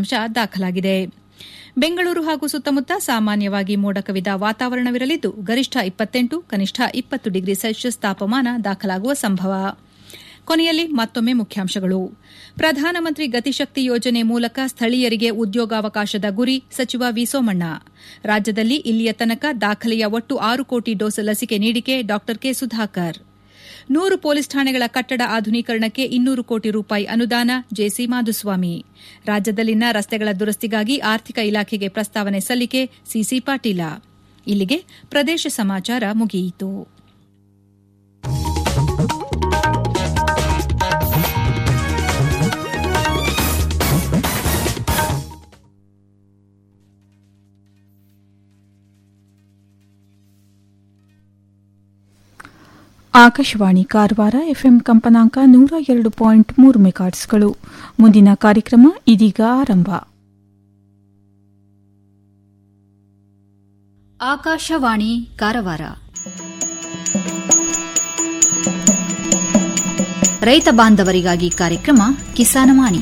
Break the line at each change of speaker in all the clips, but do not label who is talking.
ಅಂಶ ದಾಖಲಾಗಿದೆ ಬೆಂಗಳೂರು ಹಾಗೂ ಸುತ್ತಮುತ್ತ ಸಾಮಾನ್ಯವಾಗಿ ಮೋಡ ಕವಿದ ವಾತಾವರಣವಿರಲಿದ್ದು ಗರಿಷ್ಠ ಇಪ್ಪತ್ತೆಂಟು ಕನಿಷ್ಠ ಇಪ್ಪತ್ತು ಡಿಗ್ರಿ ಸೆಲ್ಸಿಯಸ್ ತಾಪಮಾನ ದಾಖಲಾಗುವ ಸಂಭವ ಕೊನೆಯಲ್ಲಿ ಮತ್ತೊಮ್ಮೆ ಮುಖ್ಯಾಂಶಗಳು ಪ್ರಧಾನಮಂತ್ರಿ ಗತಿಶಕ್ತಿ ಯೋಜನೆ ಮೂಲಕ ಸ್ಥಳೀಯರಿಗೆ ಉದ್ಯೋಗಾವಕಾಶದ ಗುರಿ ಸಚಿವ ವಿ ಸೋಮಣ್ಣ ರಾಜ್ಯದಲ್ಲಿ ಇಲ್ಲಿಯ ತನಕ ದಾಖಲೆಯ ಒಟ್ಟು ಆರು ಕೋಟಿ ಡೋಸ್ ಲಸಿಕೆ ನೀಡಿಕೆ ಡಾ ಕೆ ಸುಧಾಕರ್ ನೂರು ಪೊಲೀಸ್ ಠಾಣೆಗಳ ಕಟ್ಟಡ ಆಧುನೀಕರಣಕ್ಕೆ ಇನ್ನೂರು ಕೋಟಿ ರೂಪಾಯಿ ಅನುದಾನ ಜೆಸಿ ಮಾಧುಸ್ವಾಮಿ ರಾಜ್ಯದಲ್ಲಿನ ರಸ್ತೆಗಳ ದುರಸ್ತಿಗಾಗಿ ಆರ್ಥಿಕ ಇಲಾಖೆಗೆ ಪ್ರಸ್ತಾವನೆ ಸಲ್ಲಿಕೆ ಸಿಸಿ ಪಾಟೀಲ ಇಲ್ಲಿಗೆ ಪ್ರದೇಶ ಸಮಾಚಾರ ಮುಗಿಯಿತು
ಆಕಾಶವಾಣಿ ಕಾರವಾರ ಎಫ್ಎಂ ಕಂಪನಾಂಕ ನೂರ ಎರಡು ಪಾಯಿಂಟ್ ಮೂರು ಮೆಗಾಟ್ಸ್ಗಳು ಮುಂದಿನ ಕಾರ್ಯಕ್ರಮ ಇದೀಗ ಆರಂಭ
ಆಕಾಶವಾಣಿ ಕಾರವಾರ ರೈತ ಬಾಂಧವರಿಗಾಗಿ ಕಾರ್ಯಕ್ರಮ ಕಿಸಾನವಾಣಿ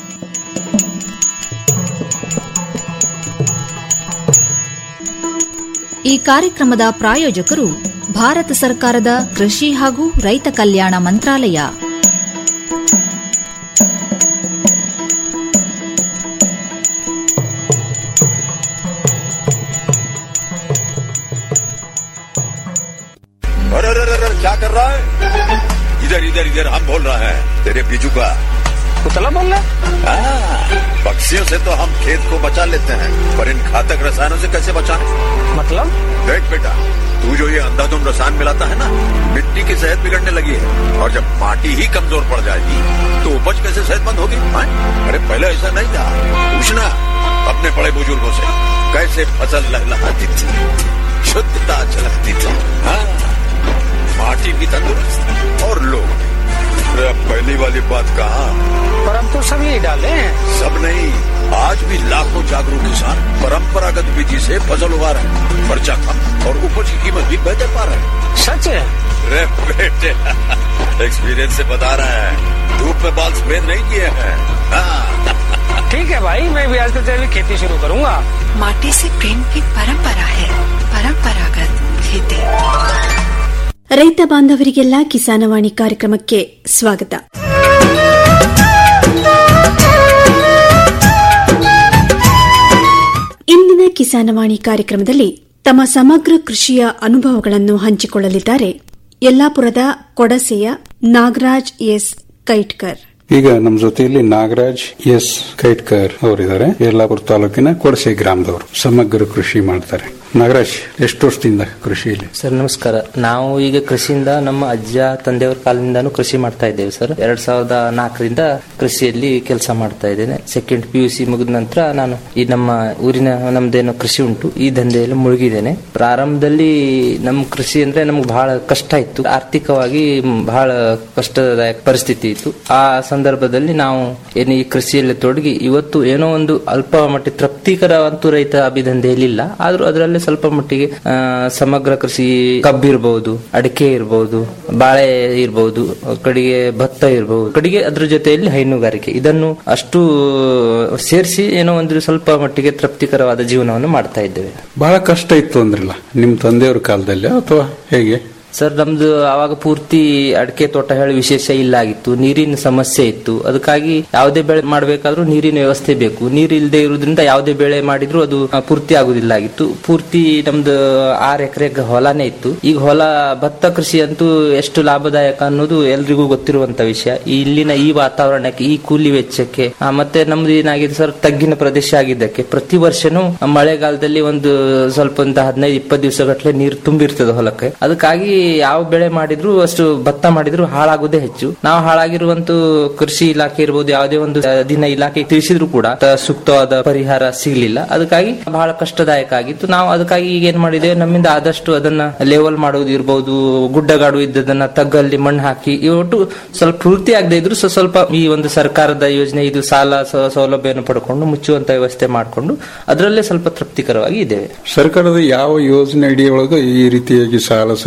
ಈ ಕಾರ್ಯಕ್ರಮದ ಪ್ರಾಯೋಜಕರು ಭಾರತ ಸರ್ಕಾರದ ಕೃಷಿ ಹಾಗೂ ರೈತ ಕಲ್ಯಾಣ ಮಂತ್ರಾಲಯ
अरे अरे अरे अरे, क्या कर रहा है इधर इधर इधर हम बोल रहे हैं तेरे बीजू का
पुतला बोल रहा
हाँ, पक्षियों से तो हम खेत को बचा लेते हैं पर इन घातक रसायनों से कैसे बचाएं
मतलब
देख बेटा तू जो ये अंधाधुंध रसायन मिलाता है ना मिट्टी की सेहत बिगड़ने लगी है और जब माटी ही कमजोर पड़ जाएगी तो उपज कैसे सेहतमंद होगी हाँ? अरे पहले ऐसा नहीं था पूछना अपने बड़े बुजुर्गों से कैसे फसल लहलहाती थी शुद्धता झलकती थी हाँ माटी भी तंदुरुस्त और लोग अरे अब पहली वाली बात कहा
पर अब तो सब यही डाले हैं
सब नहीं आज भी लाखों जागरूक किसान परंपरागत विधि से फसल उगा रहे हैं खर्चा कम और उपज की कीमत भी बेहतर पा रहे हैं
सच है
अरे बेटे एक्सपीरियंस से बता रहे हैं धूप में बाल सफेद नहीं किए हैं हाँ,
ठीक है भाई मैं भी आज से जैविक खेती शुरू करूंगा
माटी से प्रेम की परंपरा है परंपरागत खेती
ರೈತ ಬಾಂಧವರಿಗೆಲ್ಲ ಕಿಸಾನವಾಣಿ ಕಾರ್ಯಕ್ರಮಕ್ಕೆ ಸ್ವಾಗತ ಇಂದಿನ ಕಿಸಾನವಾಣಿ ಕಾರ್ಯಕ್ರಮದಲ್ಲಿ ತಮ್ಮ ಸಮಗ್ರ ಕೃಷಿಯ ಅನುಭವಗಳನ್ನು ಹಂಚಿಕೊಳ್ಳಲಿದ್ದಾರೆ ಯಲ್ಲಾಪುರದ ಕೊಡಸೆಯ ನಾಗರಾಜ್ ಎಸ್ ಕೈಟ್ಕರ್
ಈಗ ನಮ್ಮ ಜೊತೆಯಲ್ಲಿ ನಾಗರಾಜ್ ಎಸ್ ಕೈಟ್ಕರ್ ಅವರಿದ್ದಾರೆ ಯಲ್ಲಾಪುರ ತಾಲೂಕಿನ ಕೊಡಸೆ ಗ್ರಾಮದವರು ಸಮಗ್ರ ಕೃಷಿ ಮಾಡ್ತಾರೆ ನಾಗರಾಜ್ ಎಷ್ಟು ವರ್ಷದಿಂದ ಕೃಷಿಯಲ್ಲಿ
ಸರ್ ನಮಸ್ಕಾರ ನಾವು ಈಗ ಕೃಷಿಯಿಂದ ನಮ್ಮ ಅಜ್ಜ ತಂದೆಯವರ ಕಾಲದಿಂದಾನು ಕೃಷಿ ಮಾಡ್ತಾ ಇದ್ದೇವೆ ಸರ್ ಎರಡ್ ಸಾವಿರದ ನಾಲ್ಕರಿಂದ ಕೃಷಿಯಲ್ಲಿ ಕೆಲಸ ಮಾಡ್ತಾ ಇದ್ದೇನೆ ಸೆಕೆಂಡ್ ಪಿ ಯು ಸಿ ಮುಗಿದ ನಂತರ ನಾನು ಈ ನಮ್ಮ ಊರಿನ ನಮ್ದೇನೋ ಕೃಷಿ ಉಂಟು ಈ ದಂಧೆಯಲ್ಲಿ ಮುಳುಗಿದ್ದೇನೆ ಪ್ರಾರಂಭದಲ್ಲಿ ನಮ್ಮ ಕೃಷಿ ಅಂದ್ರೆ ನಮ್ಗೆ ಬಹಳ ಕಷ್ಟ ಇತ್ತು ಆರ್ಥಿಕವಾಗಿ ಬಹಳ ಕಷ್ಟದಾಯಕ ಪರಿಸ್ಥಿತಿ ಇತ್ತು ಆ ಸಂದರ್ಭದಲ್ಲಿ ನಾವು ಏನು ಈ ಕೃಷಿಯಲ್ಲಿ ತೊಡಗಿ ಇವತ್ತು ಏನೋ ಒಂದು ಅಲ್ಪ ಮಟ್ಟಿಗೆ ತೃಪ್ತಿಕರ ಅಂತೂ ರೈತ ಅಭಿದಂಧೆಯಲ್ಲಿ ಇಲ್ಲ ಆದ್ರೂ ಅದರಲ್ಲಿ ಸ್ವಲ್ಪ ಮಟ್ಟಿಗೆ ಆ, ಸಮಗ್ರ ಕೃಷಿ ಕಬ್ಬಿರ್ಬಹುದು ಅಡಿಕೆ ಇರಬಹುದು ಬಾಳೆ ಇರಬಹುದು ಕಡೆಗೆ ಭತ್ತ ಇರಬಹುದು ಕಡೆಗೆ ಅದ್ರ ಜೊತೆಯಲ್ಲಿ ಹೈನುಗಾರಿಕೆ ಇದನ್ನು ಅಷ್ಟು ಸೇರಿಸಿ ಏನೋ ಒಂದು ಸ್ವಲ್ಪ ಮಟ್ಟಿಗೆ ತೃಪ್ತಿಕರವಾದ ಜೀವನವನ್ನು ಮಾಡ್ತಾ ಇದ್ದೇವೆ
ಬಹಳ ಕಷ್ಟ ಇತ್ತು ಅಂದ್ರಲ್ಲ ನಿಮ್ ತಂದೆಯವ್ರ ಕಾಲದಲ್ಲಿ ಅಥವಾ ಹೇಗೆ
ಸರ್ ನಮ್ದು ಆವಾಗ ಪೂರ್ತಿ ಅಡಿಕೆ ತೋಟ ಹೇಳಿ ವಿಶೇಷ ಇಲ್ಲ ಆಗಿತ್ತು ನೀರಿನ ಸಮಸ್ಯೆ ಇತ್ತು ಅದಕ್ಕಾಗಿ ಯಾವುದೇ ಬೆಳೆ ಮಾಡಬೇಕಾದ್ರೂ ನೀರಿನ ವ್ಯವಸ್ಥೆ ಬೇಕು ನೀರು ಇಲ್ಲದೆ ಇರೋದ್ರಿಂದ ಯಾವುದೇ ಬೆಳೆ ಮಾಡಿದ್ರು ಅದು ಆ, ಪೂರ್ತಿ ಆಗುದಿಲ್ಲ ಆಗಿತ್ತು ಪೂರ್ತಿ ನಮ್ದು ಆರ್ ಎಕರೆ ಹೊಲನೇ ಇತ್ತು ಈಗ ಹೊಲ ಭತ್ತ ಕೃಷಿ ಅಂತೂ ಎಷ್ಟು ಲಾಭದಾಯಕ ಅನ್ನೋದು ಎಲ್ರಿಗೂ ಗೊತ್ತಿರುವಂತ ವಿಷಯ ಈ ಇಲ್ಲಿನ ಈ ವಾತಾವರಣಕ್ಕೆ ಈ ಕೂಲಿ ವೆಚ್ಚಕ್ಕೆ ಆ, ಮತ್ತೆ ನಮ್ದು ಏನಾಗಿದೆ ಸರ್ ತಗ್ಗಿನ ಪ್ರದೇಶ ಆಗಿದ್ದಕ್ಕೆ ಪ್ರತಿ ವರ್ಷನೂ ಮಳೆಗಾಲದಲ್ಲಿ ಒಂದು ಸ್ವಲ್ಪ ಒಂದು ಹದಿನೈದು ಇಪ್ಪತ್ತು ದಿವಸಗಟ್ಟಲೆ ನೀರು ತುಂಬಿರ್ತದೆ ಹೊಲಕ್ಕೆ ಅದಕ್ಕಾಗಿ ಯಾವ ಬೆಳೆ ಮಾಡಿದ್ರು ಅಷ್ಟು ಭತ್ತ ಮಾಡಿದ್ರು ಹಾಳಾಗೋದೇ ಹೆಚ್ಚು ನಾವು ಹಾಳಾಗಿರುವಂತ ಕೃಷಿ ಇಲಾಖೆ ಇರ್ಬೋದು ಯಾವುದೇ ಒಂದು ಅಧೀನ ಇಲಾಖೆ ತಿಳಿಸಿದ್ರು ಕೂಡ ತ- ಸೂಕ್ತವಾದ ಪರಿಹಾರ ಸಿಗ್ಲಿಲ್ಲ ಅದಕ್ಕಾಗಿ ಬಹಳ ಕಷ್ಟದಾಯಕ ಆಗಿತ್ತು ನಾವು ಅದಕ್ಕಾಗಿ ಈಗ ಏನ್ ಮಾಡಿದ್ದೇವೆ ನಮ್ಮಿಂದ ಆದಷ್ಟು ಅದನ್ನ ಲೆವೆಲ್ ಮಾಡೋದು ಇರ್ಬೋದು ಗುಡ್ಡಗಾಡು ಇದ್ದದನ್ನ ತಗ್ಗಲ್ಲಿ ಮಣ್ಣು ಹಾಕಿ ಇವತ್ತು ಸ್ವಲ್ಪ ಪೂರ್ತಿ ಆಗದೆ ಇದ್ರು ಸ್ವ- ಸ್ವಲ್ಪ ಈ ಒಂದು ಸರ್ಕಾರದ ಯೋಜನೆ ಇದು ಸಾಲ ಸ- ಸೌಲಭ್ಯವನ್ನು ಪಡ್ಕೊಂಡು ಮುಚ್ಚುವಂತ ವ್ಯವಸ್ಥೆ ಮಾಡಿಕೊಂಡು ಅದರಲ್ಲೇ ಸ್ವಲ್ಪ ತೃಪ್ತಿಕರವಾಗಿ ಇದ್ದೇವೆ
ಸರ್ಕಾರದ ಯಾವ ಯೋಜನೆ ಅಡಿಯೊಳಗೆ ಈ ರೀತಿಯಾಗಿ ಸಾಲ ಸೌಲಭ್ಯ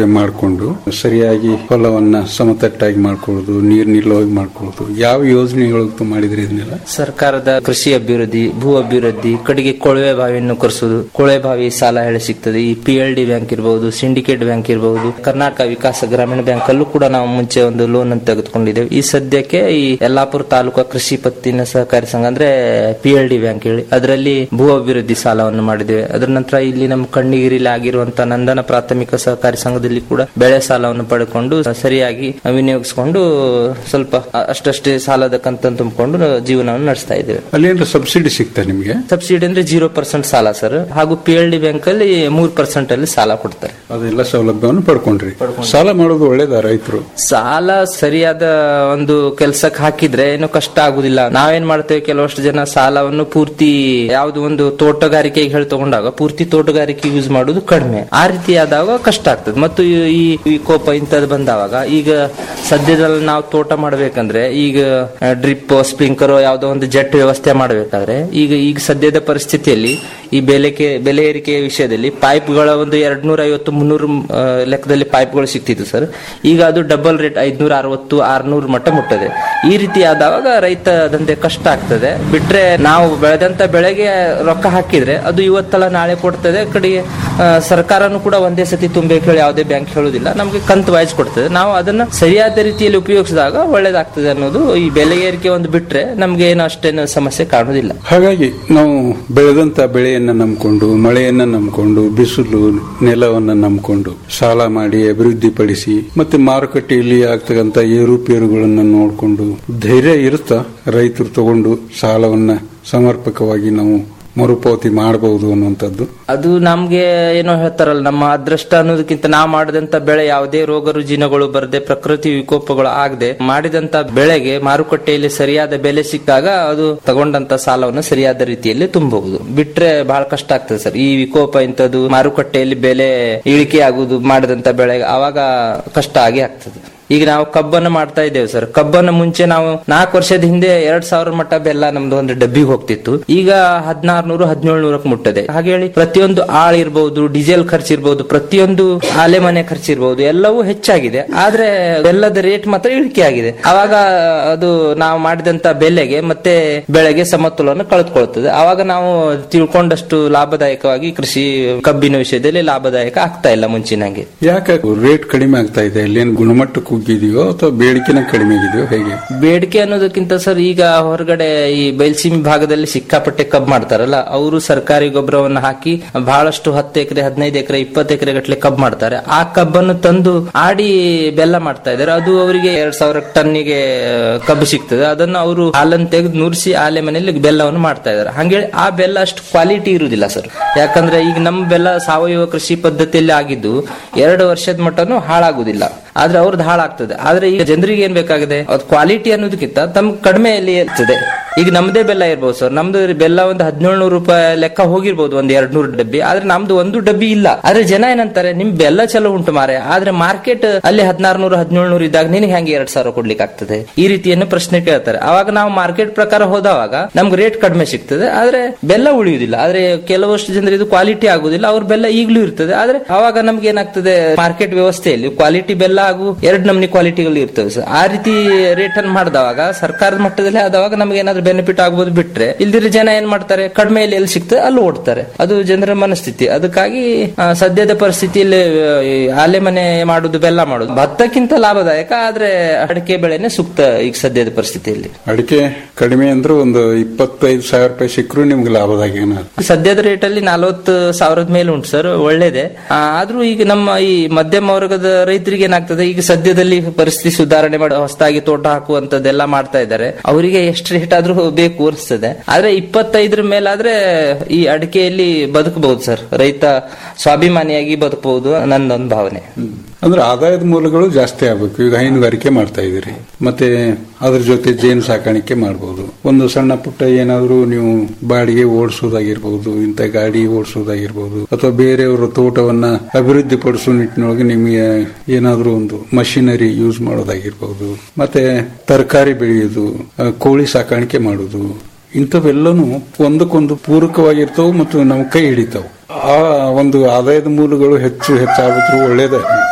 ಮಾಡಿಕೊಂಡು ಸರಿಯಾಗಿ ಹೊಲವನ್ನ ಸಮತಟ್ಟಾಗಿ ಮಾಡ್ಕೊಳ್ಳೋದು ನೀರು ನಿಲ್ಲುವಾಗಿ ಮಾಡ್ಕೊಳ್ಳೋದು ಯಾವ ಯೋಜನೆಗಳು ಮಾಡಿದ್ರಿ ಇದನ್ನೆಲ್ಲ
ಸರ್ಕಾರದ ಕೃಷಿ ಅಭಿವೃದ್ಧಿ ಭೂ ಅಭಿವೃದ್ಧಿ ಕಡೆಗೆ ಕೊಳವೆ ಬಾವಿಯನ್ನು ಕೊರೆಸುವುದು ಕೊಳವೆ ಬಾವಿ ಸಾಲ ಹೇಳಿ ಸಿಗ್ತದೆ ಈ ಪಿ ಎಲ್ ಡಿ ಬ್ಯಾಂಕ್ ಇರಬಹುದು ಸಿಂಡಿಕೇಟ್ ಬ್ಯಾಂಕ್ ಇರಬಹುದು ಕರ್ನಾಟಕ ವಿಕಾಸ ಗ್ರಾಮೀಣ ಬ್ಯಾಂಕ್ ಅಲ್ಲೂ ಕೂಡ ನಾವು ಮುಂಚೆ ಒಂದು ಲೋನ್ ಅನ್ನು ತೆಗೆದುಕೊಂಡಿದ್ದೇವೆ ಈ ಸದ್ಯಕ್ಕೆ ಈ ಯಲ್ಲಾಪುರ ತಾಲೂಕು ಕೃಷಿ ಪತ್ತಿನ ಸಹಕಾರಿ ಸಂಘ ಅಂದ್ರೆ ಪಿ ಎಲ್ ಡಿ ಬ್ಯಾಂಕ್ ಹೇಳಿ ಅದರಲ್ಲಿ ಭೂ ಅಭಿವೃದ್ಧಿ ಸಾಲವನ್ನು ಮಾಡಿದ್ದೇವೆ ಅದರ ನಂತರ ಇಲ್ಲಿ ನಮ್ಮ ಕಣ್ಣಿಗಿರಿಲಿ ಆಗಿರುವಂತಹ ನಂದನ ಪ್ರಾಥಮಿಕ ಸಹಕಾರಿ ಸಂಘದಲ್ಲಿ ಕೂಡ ಬೆಳೆ ಸಾಲವನ್ನು ಪಡೆದುಕೊಂಡು ಸರಿಯಾಗಿ ವಿನಿಯೋಗಿಸಿಕೊಂಡು ಸ್ವಲ್ಪ ಅಷ್ಟಷ್ಟೇ ಸಾಲದ ಕಂತನ್ನು ತುಂಬಿಕೊಂಡು ಜೀವನವನ್ನು ನಡೆಸ್ತಾ ಇದ್ದೇವೆ
ಅಲ್ಲಿ ಏನಾರ ಸಬ್ಸಿಡಿ ಸಿಗ್ತಾ ನಿಮ್ಗೆ
ಸಬ್ಸಿಡಿ ಅಂದ್ರೆ ಜೀರೋ ಪರ್ಸೆಂಟ್ ಸಾಲ ಸರ್ ಹಾಗೂ ಪಿ ಎಲ್ ಡಿ ಬ್ಯಾಂಕ್ ಅಲ್ಲಿ ಮೂರ್ ಪರ್ಸೆಂಟ್ ಅಲ್ಲಿ ಸಾಲ ಕೊಡ್ತಾರೆ
ಅದೆಲ್ಲ ಸೌಲಭ್ಯವನ್ನು ಪಡ್ಕೊಂಡ್ರಿ ಸಾಲ ಮಾಡೋದು ಒಳ್ಳೇದ ರೈತರು
ಸಾಲ ಸರಿಯಾದ ಒಂದು ಕೆಲ್ಸಕ್ಕೆ ಹಾಕಿದ್ರೆ ಏನು ಕಷ್ಟ ಆಗುದಿಲ್ಲ ನಾವೇನ್ ಮಾಡ್ತೇವೆ ಕೆಲವಷ್ಟು ಜನ ಸಾಲವನ್ನು ಪೂರ್ತಿ ಯಾವ್ದು ಒಂದು ತೋಟಗಾರಿಕೆಗೆ ಹೇಳಿ ತಗೊಂಡಾಗ ಪೂರ್ತಿ ತೋಟಗಾರಿಕೆ ಯೂಸ್ ಮಾಡುದು ಕಡಿಮೆ ಆ ರೀತಿ ಆದಾಗ ಕಷ್ಟ ಆಗ್ತದೆ ಮತ್ತು ಈ- ಈ ವಿಕೋಪ ಇಂಥದ್ದು ಬಂದಾವಾಗ ಈಗ ಸದ್ಯದಲ್ಲಿ ನಾವು ತೋಟ ಮಾಡ್ಬೇಕಂದ್ರೆ ಈಗ ಡ್ರಿಪ್ ಸ್ಪ್ರಿಂಕರ್ ಯಾವ್ದೋ ಒಂದು ಜೆಟ್ ವ್ಯವಸ್ಥೆ ಮಾಡಬೇಕಾದ್ರೆ ಈಗ ಈಗ ಸದ್ಯದ ಪರಿಸ್ಥಿತಿಯಲ್ಲಿ ಈ ಬೆಲೆಗೆ ಬೆಲೆ ಏರಿಕೆ ವಿಷಯದಲ್ಲಿ ಪೈಪ್ಗಳ ಒಂದು ಎರಡ್ ನೂರ ಐವತ್ತು ಮುನ್ನೂರು ಆ, ಲೆಕ್ಕದಲ್ಲಿ ಪೈಪ್ಗಳು ಸಿಗ್ತಿತ್ತು ಸರ್ ಈಗ ಅದು ಡಬಲ್ ರೇಟ್ ಐದ್ನೂರ ಅರವತ್ತು ಆರ್ನೂರು ಮಟ್ಟ ಮುಟ್ಟದೆ ಈ ರೀತಿ ಆದಾಗ ರೈತ ದಂಧೆ ಕಷ್ಟ ಆಗ್ತದೆ ಬಿಟ್ರೆ ನಾವು ಬೆಳೆದಂತ ಬೆಳೆಗೆ ರೊಕ್ಕ ಹಾಕಿದ್ರೆ ಅದು ಇವತ್ತಲ್ಲ ನಾಳೆ ಕೊಡ್ತದೆ ಕಡೆಗೆ ಆ, ಸರ್ಕಾರನು ಕೂಡ ಒಂದೇ ಸತಿ ತುಂಬಬೇಕು ಹೇಳಿ ಯಾವುದೇ ಬ್ಯಾಂಕ್ ಹೇಳುದಿಲ್ಲ ನಮಗೆ ಕಂತು ವೈಸ್ ಕೊಡ್ತದೆ ನಾವು ಅದನ್ನ ಸರಿಯಾದ ರೀತಿಯಲ್ಲಿ ಉಪಯೋಗಿಸಿದಾಗ ಒಳ್ಳೇದಾಗ್ತದೆ ಅನ್ನೋದು ಈ ಬೆಲೆ ಏರಿಕೆ ಒಂದು ಬಿಟ್ರೆ ನಮ್ಗೆ ಏನು ಅಷ್ಟೇನು ಸಮಸ್ಯೆ ಕಾಣುದಿಲ್ಲ
ಹಾಗಾಗಿ ನಾವು ಬೆಳೆದಂತ ಬೆಳೆಯನ್ನ ನಂಬ್ಕೊಂಡು ಮಳೆಯನ್ನ ನಂಬ್ಕೊಂಡು ಬಿಸಿಲು ನೆಲವನ್ನ ನಂಬ್ಕೊಂಡು ಸಾಲ ಮಾಡಿ ಅಭಿವೃದ್ಧಿಪಡಿಸಿ ಮತ್ತೆ ಮಾರುಕಟ್ಟೆಯಲ್ಲಿ ಆಗ್ತಕ್ಕಂತ ಏರುಪೇರುಗಳನ್ನ ನೋಡಿಕೊಂಡು ಧೈರ್ಯ ಇರುತ್ತಾ ರೈತರು ತಗೊಂಡು ಸಾಲವನ್ನ ಸಮರ್ಪಕವಾಗಿ ನಾವು ಮರುಪಾವತಿ ಮಾಡಬಹುದು ಅನ್ನುವಂಥದ್ದು
ಅದು ನಮ್ಗೆ ಏನೋ ಹೇಳ್ತಾರಲ್ಲ ನಮ್ಮ ಅದೃಷ್ಟ ಅನ್ನೋದಕ್ಕಿಂತ ನಾವು ಮಾಡಿದಂತ ಬೆಳೆ ಯಾವುದೇ ರೋಗ ರುಜಿನಗಳು ಬರದೆ ಪ್ರಕೃತಿ ವಿಕೋಪಗಳು ಆಗದೆ ಮಾಡಿದಂತ ಬೆಳೆಗೆ ಮಾರುಕಟ್ಟೆಯಲ್ಲಿ ಸರಿಯಾದ ಬೆಲೆ ಸಿಕ್ಕಾಗ ಅದು ತಗೊಂಡಂತ ಸಾಲವನ್ನು ಸರಿಯಾದ ರೀತಿಯಲ್ಲಿ ತುಂಬಬಹುದು ಬಿಟ್ರೆ ಬಹಳ ಕಷ್ಟ ಆಗ್ತದೆ ಸರ್ ಈ ವಿಕೋಪ ಇಂಥದ್ದು ಮಾರುಕಟ್ಟೆಯಲ್ಲಿ ಬೆಲೆ ಇಳಿಕೆ ಆಗುದು ಮಾಡಿದಂತ ಬೆಳೆ ಅವಾಗ ಕಷ್ಟ ಆಗೇ ಆಗ್ತದೆ ಈಗ ನಾವು ಕಬ್ಬನ್ನು ಮಾಡ್ತಾ ಇದ್ದೇವೆ ಸರ್ ಕಬ್ಬನ್ನು ಮುಂಚೆ ನಾವು ನಾಲ್ಕು ವರ್ಷದ ಹಿಂದೆ ಎರಡ್ ಸಾವಿರ ಮಟ್ಟ ಬೆಲ್ಲ ನಮ್ದು ಒಂದು ಡಬ್ಬಿಗೆ ಹೋಗ್ತಿತ್ತು ಈಗ ಹದಿನಾರ್ನೂರು ಹದಿನೇಳು ನೂರಕ್ಕೆ ಮುಟ್ಟದೆ ಹಾಗೆ ಹೇಳಿ ಪ್ರತಿಯೊಂದು ಆಳ್ ಇರ್ಬಹುದು ಡೀಸೆಲ್ ಖರ್ಚು ಇರ್ಬಹುದು ಪ್ರತಿಯೊಂದು ಆಲೆ ಮನೆ ಖರ್ಚು ಇರ್ಬಹುದು ಎಲ್ಲವೂ ಹೆಚ್ಚಾಗಿದೆ ಆದ್ರೆ ಬೆಲ್ಲದ ರೇಟ್ ಮಾತ್ರ ಇಳಿಕೆ ಆಗಿದೆ ಅವಾಗ ಅದು ನಾವು ಮಾಡಿದಂತ ಬೆಲೆಗೆ ಮತ್ತೆ ಬೆಳೆಗೆ ಸಮತೋಲನ ಕಳೆದುಕೊಳ್ತದೆ ಅವಾಗ ನಾವು ತಿಳ್ಕೊಂಡಷ್ಟು ಲಾಭದಾಯಕವಾಗಿ ಕೃಷಿ ಕಬ್ಬಿನ ವಿಷಯದಲ್ಲಿ ಲಾಭದಾಯಕ ಆಗ್ತಾ ಇಲ್ಲ ಮುಂಚಿನಂಗೆ
ಯಾಕೆ ರೇಟ್ ಕಡಿಮೆ ಆಗ್ತಾ ಇದೆ ಅಲ್ಲೇನು ಗುಣಮಟ್ಟ ಕುಗ್ಗಿದೆಯೋ ಅಥವಾ ಬೇಡಿಕೆನ ಕಡಿಮೆ ಆಗಿದೆಯೋ ಹೇಗೆ
ಬೇಡಿಕೆ ಅನ್ನೋದಕ್ಕಿಂತ ಸರ್ ಈಗ ಹೊರಗಡೆ ಈ ಬಯಲ್ಸೀಮೆ ಭಾಗದಲ್ಲಿ ಸಿಕ್ಕಾಪಟ್ಟೆ ಕಬ್ಬು ಮಾಡ್ತಾರಲ್ಲ ಅವರು ಸರ್ಕಾರಿ ಗೊಬ್ಬರವನ್ನು ಹಾಕಿ ಬಹಳಷ್ಟು ಹತ್ತು ಎಕರೆ ಹದಿನೈದು ಎಕರೆ ಇಪ್ಪತ್ತು ಎಕರೆ ಗಟ್ಟಲೆ ಕಬ್ಬು ಮಾಡ್ತಾರೆ ಆ ಕಬ್ಬನ್ನು ತಂದು ಆಡಿ ಬೆಲ್ಲ ಮಾಡ್ತಾ ಇದ್ದಾರೆ ಅದು ಅವರಿಗೆ ಎರಡ್ ಸಾವಿರ ಟನ್ನಿಗೆ ಕಬ್ಬು ಸಿಗ್ತದೆ ಅದನ್ನು ಅವರು ಹಾಲನ್ನು ತೆಗೆದು ನುರಿಸಿ ಆಲೆ ಮನೆಯಲ್ಲಿ ಬೆಲ್ಲವನ್ನು ಮಾಡ್ತಾ ಇದ್ದಾರೆ ಹಂಗೆ ಆ ಬೆಲ್ಲ ಅಷ್ಟು ಕ್ವಾಲಿಟಿ ಇರುವುದಿಲ್ಲ ಸರ್ ಯಾಕಂದ್ರೆ ಈಗ ನಮ್ಮ ಬೆಲ್ಲ ಸಾವಯವ ಕೃಷಿ ಪದ್ಧತಿಯಲ್ಲಿ ಆಗಿದ್ದು ಎರಡು ವರ್ಷದ ಮಟ್ಟನು ಹಾಳಾಗುದಿಲ್ಲ ಆದ್ರೆ ಅವ್ರದ್ದು ಹಾಳಾಗ್ತದೆ ಆದ್ರೆ ಈಗ ಜನರಿಗೆ ಏನ್ ಬೇಕಾಗಿದೆ ಅದ್ ಕ್ವಾಲಿಟಿ ಅನ್ನೋದಕ್ಕಿಂತ ತಮ್ಗೆ ಕಡಿಮೆಯಲ್ಲಿ ಇರ್ತದೆ ಈಗ ನಮ್ದೇ ಬೆಲ್ಲ ಇರ್ಬೋದು ಸರ್ ನಮ್ದು ಬೆಲ್ಲ ಒಂದು ಹದಿನೇಳು ರೂಪಾಯಿ ಲೆಕ್ಕ ಹೋಗಿರ್ಬೋದು ಒಂದ್ ಎರಡ್ ನೂರು ಡಬ್ಬಿ ಆದ್ರೆ ನಮ್ದು ಒಂದು ಡಬ್ಬಿ ಇಲ್ಲ ಆದ್ರೆ ಜನ ಏನಂತಾರೆ ನಿಮ್ ಬೆಲ್ಲ ಚಲೋ ಉಂಟು ಮಾರೆ ಆದ್ರೆ ಮಾರ್ಕೆಟ್ ಅಲ್ಲಿ ಹದಿನಾರು ನೂರು ಹದಿನೇಳು ನೂರು ಇದ್ದಾಗ ನಿನಗೆ ಹೆಂಗೆ ಎರಡ್ ಸಾವಿರ ಕೊಡ್ಲಿಕ್ಕೆ ಆಗ್ತದೆ ಈ ರೀತಿಯನ್ನು ಪ್ರಶ್ನೆ ಕೇಳ್ತಾರೆ ಅವಾಗ ನಾವು ಮಾರ್ಕೆಟ್ ಪ್ರಕಾರ ಹೋದವಾಗ ನಮ್ಗೆ ರೇಟ್ ಕಡಿಮೆ ಸಿಗ್ತದೆ ಆದ್ರೆ ಬೆಲ್ಲ ಉಳಿಯುವುದಿಲ್ಲ ಆದ್ರೆ ಕೆಲವಷ್ಟು ಜನರು ಇದು ಕ್ವಾಲಿಟಿ ಆಗುದಿಲ್ಲ ಅವ್ರ ಬೆಲ್ಲ ಈಗಲೂ ಇರ್ತದೆ ಆದ್ರೆ ಅವಾಗ ನಮ್ಗೆ ಏನಾಗ್ತದೆ ಮಾರ್ಕೆಟ್ ವ್ಯವಸ್ಥೆಯಲ್ಲಿ ಕ್ವಾಲಿಟಿ ಬೆಲ್ಲ ಹಾಗೂ ಎರಡ್ ನಮ್ನಿ ಕ್ವಾಲಿಟಿಗಳು ಇರ್ತವೆ ಸರ್ ಆ ರೀತಿ ರೇಟ್ ಅನ್ನು ಮಾಡಿದವಾಗ ಸರ್ಕಾರದ ಮಟ್ಟದಲ್ಲಿ ಆದವಾಗ ನಮ್ಗೆ ಏನಾದ್ರೂ ಬೆನಿಫಿಟ್ ಆಗ್ಬೋದು ಬಿಟ್ರೆ ಇಲ್ದಿರ ಜನ ಏನ್ ಮಾಡ್ತಾರೆ ಕಡಿಮೆಯಲ್ಲಿ ಎಲ್ಲಿ ಸಿಗ್ತದೆ ಅಲ್ಲಿ ಓಡ್ತಾರೆ ಅದು ಜನರ ಮನಸ್ಥಿತಿ ಅದಕ್ಕಾಗಿ ಆ, ಸದ್ಯದ ಪರಿಸ್ಥಿತಿಯಲ್ಲಿ ಆ, ಈ ಆಲೆ ಮನೆ ಮಾಡುದು ಬೆಲ್ಲ ಮಾಡುದು ಭತ್ತಕ್ಕಿಂತ ಲಾಭದಾಯಕ ಆದ್ರೆ ಅಡಿಕೆ ಬೆಳೆನೆ ಸೂಕ್ತ ಈಗ ಸದ್ಯದ ಪರಿಸ್ಥಿತಿಯಲ್ಲಿ
ಅಡಿಕೆ ಕಡಿಮೆ ಅಂದ್ರೆ ಒಂದು ಇಪ್ಪತ್ತೈದು ಸಾವಿರ ರೂಪಾಯಿ ಸಿಕ್ಕರು ನಿಮ್ಗೆ ಲಾಭದಾಗೇನ
ಸದ್ಯದ ರೇಟ್ ಅಲ್ಲಿ ನಲವತ್ತು ಸಾವಿರದ ಮೇಲೆ ಉಂಟು ಸರ್ ಒಳ್ಳೇದೇ ಆ, ಆದ್ರೂ ಈಗ ನಮ್ಮ ಈ ಮಧ್ಯಮ ವರ್ಗದ ರೈತರಿಗೆ ಏನಾಗ್ತದೆ ಈಗ ಸದ್ಯದಲ್ಲಿ ಪರಿಸ್ಥಿತಿ ಸುಧಾರಣೆ ಮಾಡಿ ಹೊಸದಾಗಿ ತೋಟ ಹಾಕುವಂತದ್ದೆಲ್ಲ ಮಾಡ್ತಾ ಇದ್ದಾರೆ ಅವರಿಗೆ ಎಷ್ಟು ರೇಟ್ ಆದ್ರೂ ಬೇಕು ಅನಿಸ್ತದೆ ಆದ್ರೆ ಇಪ್ಪತ್ತೈದರ ಮೇಲಾದ್ರೆ ಈ ಅಡಿಕೆಯಲ್ಲಿ ಬದುಕಬಹುದು ಸರ್ ರೈತ ಸ್ವಾಭಿಮಾನಿಯಾಗಿ ಬದುಕಬಹುದು ನನ್ನೊಂದು ಭಾವನೆ
ಅಂದ್ರೆ ಆದಾಯದ ಮೂಲಗಳು ಜಾಸ್ತಿ ಆಗ್ಬೇಕು ಈಗ ಹೈನುಗಾರಿಕೆ ಮಾಡ್ತಾ ಇದೀರಿ ಮತ್ತೆ ಅದ್ರ ಜೊತೆ ಜೇನು ಸಾಕಾಣಿಕೆ ಮಾಡಬಹುದು ಒಂದು ಸಣ್ಣ ಪುಟ್ಟ ಏನಾದ್ರೂ ನೀವು ಬಾಡಿಗೆ ಓಡಿಸೋದಾಗಿರ್ಬಹುದು ಇಂಥ ಗಾಡಿ ಓಡಿಸೋದಾಗಿರ್ಬಹುದು ಅಥವಾ ಬೇರೆಯವರ ತೋಟವನ್ನ ಅಭಿವೃದ್ಧಿ ಪಡಿಸೋ ನಿಟ್ಟಿನೊಳಗೆ ನಿಮಗೆ ಏನಾದ್ರೂ ಒಂದು ಮಷಿನರಿ ಯೂಸ್ ಮಾಡೋದಾಗಿರ್ಬಹುದು ಮತ್ತೆ ತರಕಾರಿ ಬೆಳೆಯೋದು ಆ, ಕೋಳಿ ಸಾಕಾಣಿಕೆ ಮಾಡೋದು ಇಂಥವೆಲ್ಲನೂ ಒಂದಕ್ಕೊಂದು ಪೂರಕವಾಗಿರ್ತಾವು ಮತ್ತು ನಮ್ಮ ಕೈ ಹಿಡಿತಾವು ಆ ಒಂದು ಆದಾಯದ ಮೂಲಗಳು ಹೆಚ್ಚು ಹೆಚ್ಚಾಗುತ್ತೂ ಒಳ್ಳೇದೇ